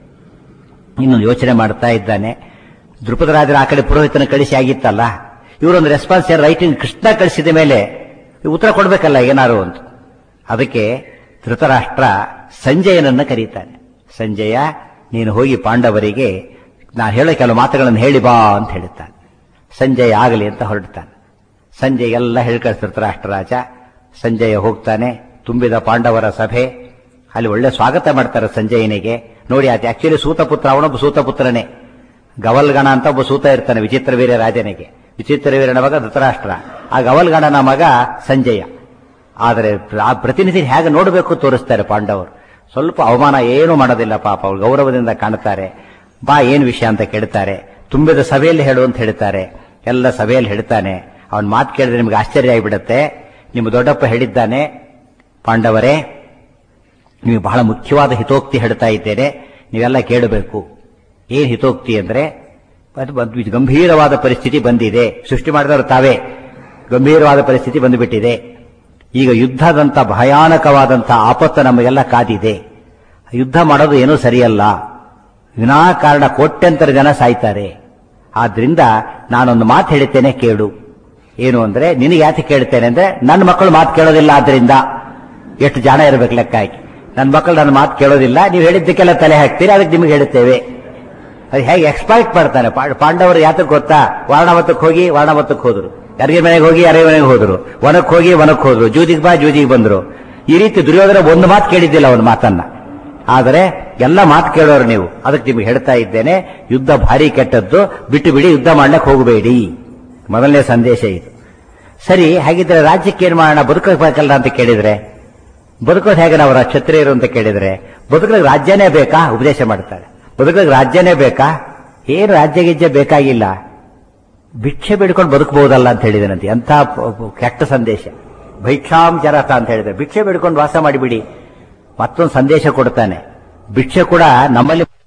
ಇನ್ನೊಂದು ಯೋಚನೆ ಮಾಡ್ತಾ ಇದ್ದಾನೆ ದ್ರುಪದರಾಜರ ಆ ಕಡೆ ಪುರೋಹಿತನ ಕಳಿಸಿ ಆಗಿತ್ತಲ್ಲ ಇವರೊಂದು ರೆಸ್ಪಾನ್ಸ್ ರೈಟಿಂಗ್ ಕೃಷ್ಣ ಕಳಿಸಿದ ಮೇಲೆ ಉತ್ತರ ಕೊಡ್ಬೇಕಲ್ಲ ಏನಾರು ಅಂತ ಅದಕ್ಕೆ ಧೃತರಾಷ್ಟ್ರ ಸಂಜಯನನ್ನ ಕರೀತಾನೆ ಸಂಜಯ ನೀನು ಹೋಗಿ ಪಾಂಡವರಿಗೆ ನಾನು ಹೇಳೋ ಕೆಲವು ಮಾತುಗಳನ್ನು ಹೇಳಿ ಬಾ ಅಂತ ಹೇಳುತ್ತಾನೆ ಸಂಜಯ್ ಆಗಲಿ ಅಂತ ಹೊರಡ್ತಾನೆ ಸಂಜಯ್ ಎಲ್ಲ ಹೇಳ್ಕಳ್ಸ ಧೃತರಾಷ್ಟ್ರ ರಾಜ ಸಂಜಯ ಹೋಗ್ತಾನೆ ತುಂಬಿದ ಪಾಂಡವರ ಸಭೆ ಅಲ್ಲಿ ಒಳ್ಳೆ ಸ್ವಾಗತ ಮಾಡ್ತಾರೆ ಸಂಜಯನಿಗೆ ನೋಡಿ ಆತ ಆಕ್ಚುಲಿ ಸೂತಪುತ್ರ ಅವನೊಬ್ಬ ಸೂತಪುತ್ರನೇ ಗವಲ್ಗಣ ಅಂತ ಒಬ್ಬ ಸೂತ ಇರ್ತಾನೆ ವಿಚಿತ್ರ ವೀರ್ಯ ರಾಜನಿಗೆ ವಿಚಿತ್ರ ವೀರನ ಮಗ ಧೃತರಾಷ್ಟ್ರ ಆ ಗವಲ್ಗಣನ ಮಗ ಸಂಜಯ ಆದರೆ ಆ ಪ್ರತಿನಿಧಿ ಹೇಗೆ ನೋಡಬೇಕು ತೋರಿಸ್ತಾರೆ ಪಾಂಡವರು ಸ್ವಲ್ಪ ಅವಮಾನ ಏನು ಮಾಡೋದಿಲ್ಲ ಪಾಪ ಅವ್ರು ಗೌರವದಿಂದ ಕಾಣ್ತಾರೆ ಬಾ ಏನ್ ವಿಷಯ ಅಂತ ಕೇಳ್ತಾರೆ ತುಂಬಿದ ಸಭೆಯಲ್ಲಿ ಹೇಳು ಅಂತ ಹೇಳ್ತಾರೆ ಎಲ್ಲ ಸಭೆಯಲ್ಲಿ ಹೇಳ್ತಾನೆ ಅವನ್ ಮಾತು ಕೇಳಿದ್ರೆ ನಿಮ್ಗೆ ಆಶ್ಚರ್ಯ ಆಗಿಬಿಡುತ್ತೆ ನಿಮ್ಮ ದೊಡ್ಡಪ್ಪ ಹೇಳಿದ್ದಾನೆ ಪಾಂಡವರೇ ನಿಮಗೆ ಬಹಳ ಮುಖ್ಯವಾದ ಹಿತೋಕ್ತಿ ಹೇಳ್ತಾ ಇದ್ದೇನೆ ನೀವೆಲ್ಲ ಕೇಳಬೇಕು ಏನ್ ಹಿತೋಕ್ತಿ ಅಂದ್ರೆ ಅದು ಒಂದು ಗಂಭೀರವಾದ ಪರಿಸ್ಥಿತಿ ಬಂದಿದೆ ಸೃಷ್ಟಿ ಮಾಡಿದವರು ತಾವೇ ಗಂಭೀರವಾದ ಪರಿಸ್ಥಿತಿ ಬಂದುಬಿಟ್ಟಿದೆ ಈಗ ಯುದ್ಧದಂತ ಭಯಾನಕವಾದಂಥ ಆಪತ್ತು ನಮಗೆಲ್ಲ ಕಾದಿದೆ ಯುದ್ಧ ಮಾಡೋದು ಏನೂ ಸರಿಯಲ್ಲ ವಿನಾಕಾರಣ ಕೋಟ್ಯಂತರ ಜನ ಸಾಯ್ತಾರೆ ಆದ್ರಿಂದ ನಾನೊಂದು ಮಾತು ಹೇಳ್ತೇನೆ ಕೇಳು ಏನು ಅಂದ್ರೆ ನಿನಗೆ ಯಾಕೆ ಕೇಳ್ತೇನೆ ಅಂದ್ರೆ ನನ್ನ ಮಕ್ಕಳು ಮಾತು ಕೇಳೋದಿಲ್ಲ ಆದ್ರಿಂದ ಎಷ್ಟು ಜನ ಇರಬೇಕು ಲೆಕ್ಕ ಹಾಕಿ ನನ್ನ ಮಕ್ಕಳು ನನ್ನ ಮಾತು ಕೇಳೋದಿಲ್ಲ ನೀವು ಹೇಳಿದ್ದಕ್ಕೆಲ್ಲ ತಲೆ ಹಾಕ್ತೀರಿ ಅದಕ್ಕೆ ನಿಮಗೆ ಹೇಳುತ್ತೇವೆ ಅದು ಹೇಗೆ ಎಕ್ಸ್ಪೈಟ್ ಮಾಡ್ತಾನೆ ಪಾ- ಪಾಂಡವರು ಯಾತಕ್ಕೆ ಗೊತ್ತಾ ವಾರಣಾವತಕ್ಕೆ ಹೋಗಿ ವಾರಣಾವತಕ್ಕೆ ಹೋದ್ರು ಯಾರಿಗೆ ಮನೆಗೆ ಹೋಗಿ ಯಾರಿಗೆ ಮನೆಗೆ ಹೋದ್ರು ವನಕ್ಕೆ ಹೋಗಿ ವನಕ್ಕೆ ಹೋದ್ರು ಜೂಜಿಗೆ ಬಾ ಜೂಜಿಗೆ ಬಂದ್ರು ಈ ರೀತಿ ದುರ್ಯೋಧನ ಒಂದು ಮಾತು ಕೇಳಿದ್ದಿಲ್ಲ ಅವನ ಮಾತನ್ನ ಆದರೆ ಎಲ್ಲ ಮಾತು ಕೇಳೋರು ನೀವು ಅದಕ್ಕೆ ನಿಮ್ಗೆ ಹೇಳ್ತಾ ಇದ್ದೇನೆ ಯುದ್ಧ ಭಾರಿ ಕೆಟ್ಟದ್ದು ಬಿಟ್ಟು ಬಿಡಿ ಯುದ್ಧ ಮಾಡ್ಲಿಕ್ಕೆ ಹೋಗಬೇಡಿ ಮೊದಲನೇ ಸಂದೇಶ ಇದು ಸರಿ ಹಾಗಿದ್ರೆ ರಾಜ್ಯಕ್ಕೆ ಏನ್ ಮಾಡೋಣ ಬದುಕಬೇಕಲ್ಲ ಅಂತ ಕೇಳಿದ್ರೆ ಬದುಕೋದು ಹೇಗೆ ನಾವು ರಾ- ಕ್ಷತ್ರಿಯರು ಅಂತ ಕೇಳಿದ್ರೆ ಬದುಕಲಿಕ್ಕೆ ರಾಜ್ಯನೇ ಬೇಕಾ ಉಪದೇಶ ಮಾಡ್ತಾರೆ ಬದುಕಲಿಕ್ಕೆ ರಾಜ್ಯನೇ ಬೇಕಾ ಏನು ರಾಜ್ಯ ಗಿಜ್ಯ ಬೇಕಾಗಿಲ್ಲ ಭಿಕ್ಷೆ ಬೇಡ್ಕೊಂಡು ಬದುಕಬಹುದಲ್ಲ ಅಂತ ಹೇಳಿದನಂತೆ ಎಂಥ ಪ- ಪ- ಕೆಟ್ಟ ಸಂದೇಶ ಭೈಕ್ಷಾಂ ಜರತ ಅಂತ ಹೇಳಿದ್ರೆ ಭಿಕ್ಷೆ ಬೇಡ್ಕೊಂಡು ವಾಸ ಮಾಡಿಬಿಡಿ ಮತ್ತೊಂದು ಸಂದೇಶ ಕೊಡ್ತಾನೆ ಭಿಕ್ಷೆ ಕೂಡ ನಮ್ಮಲ್ಲಿ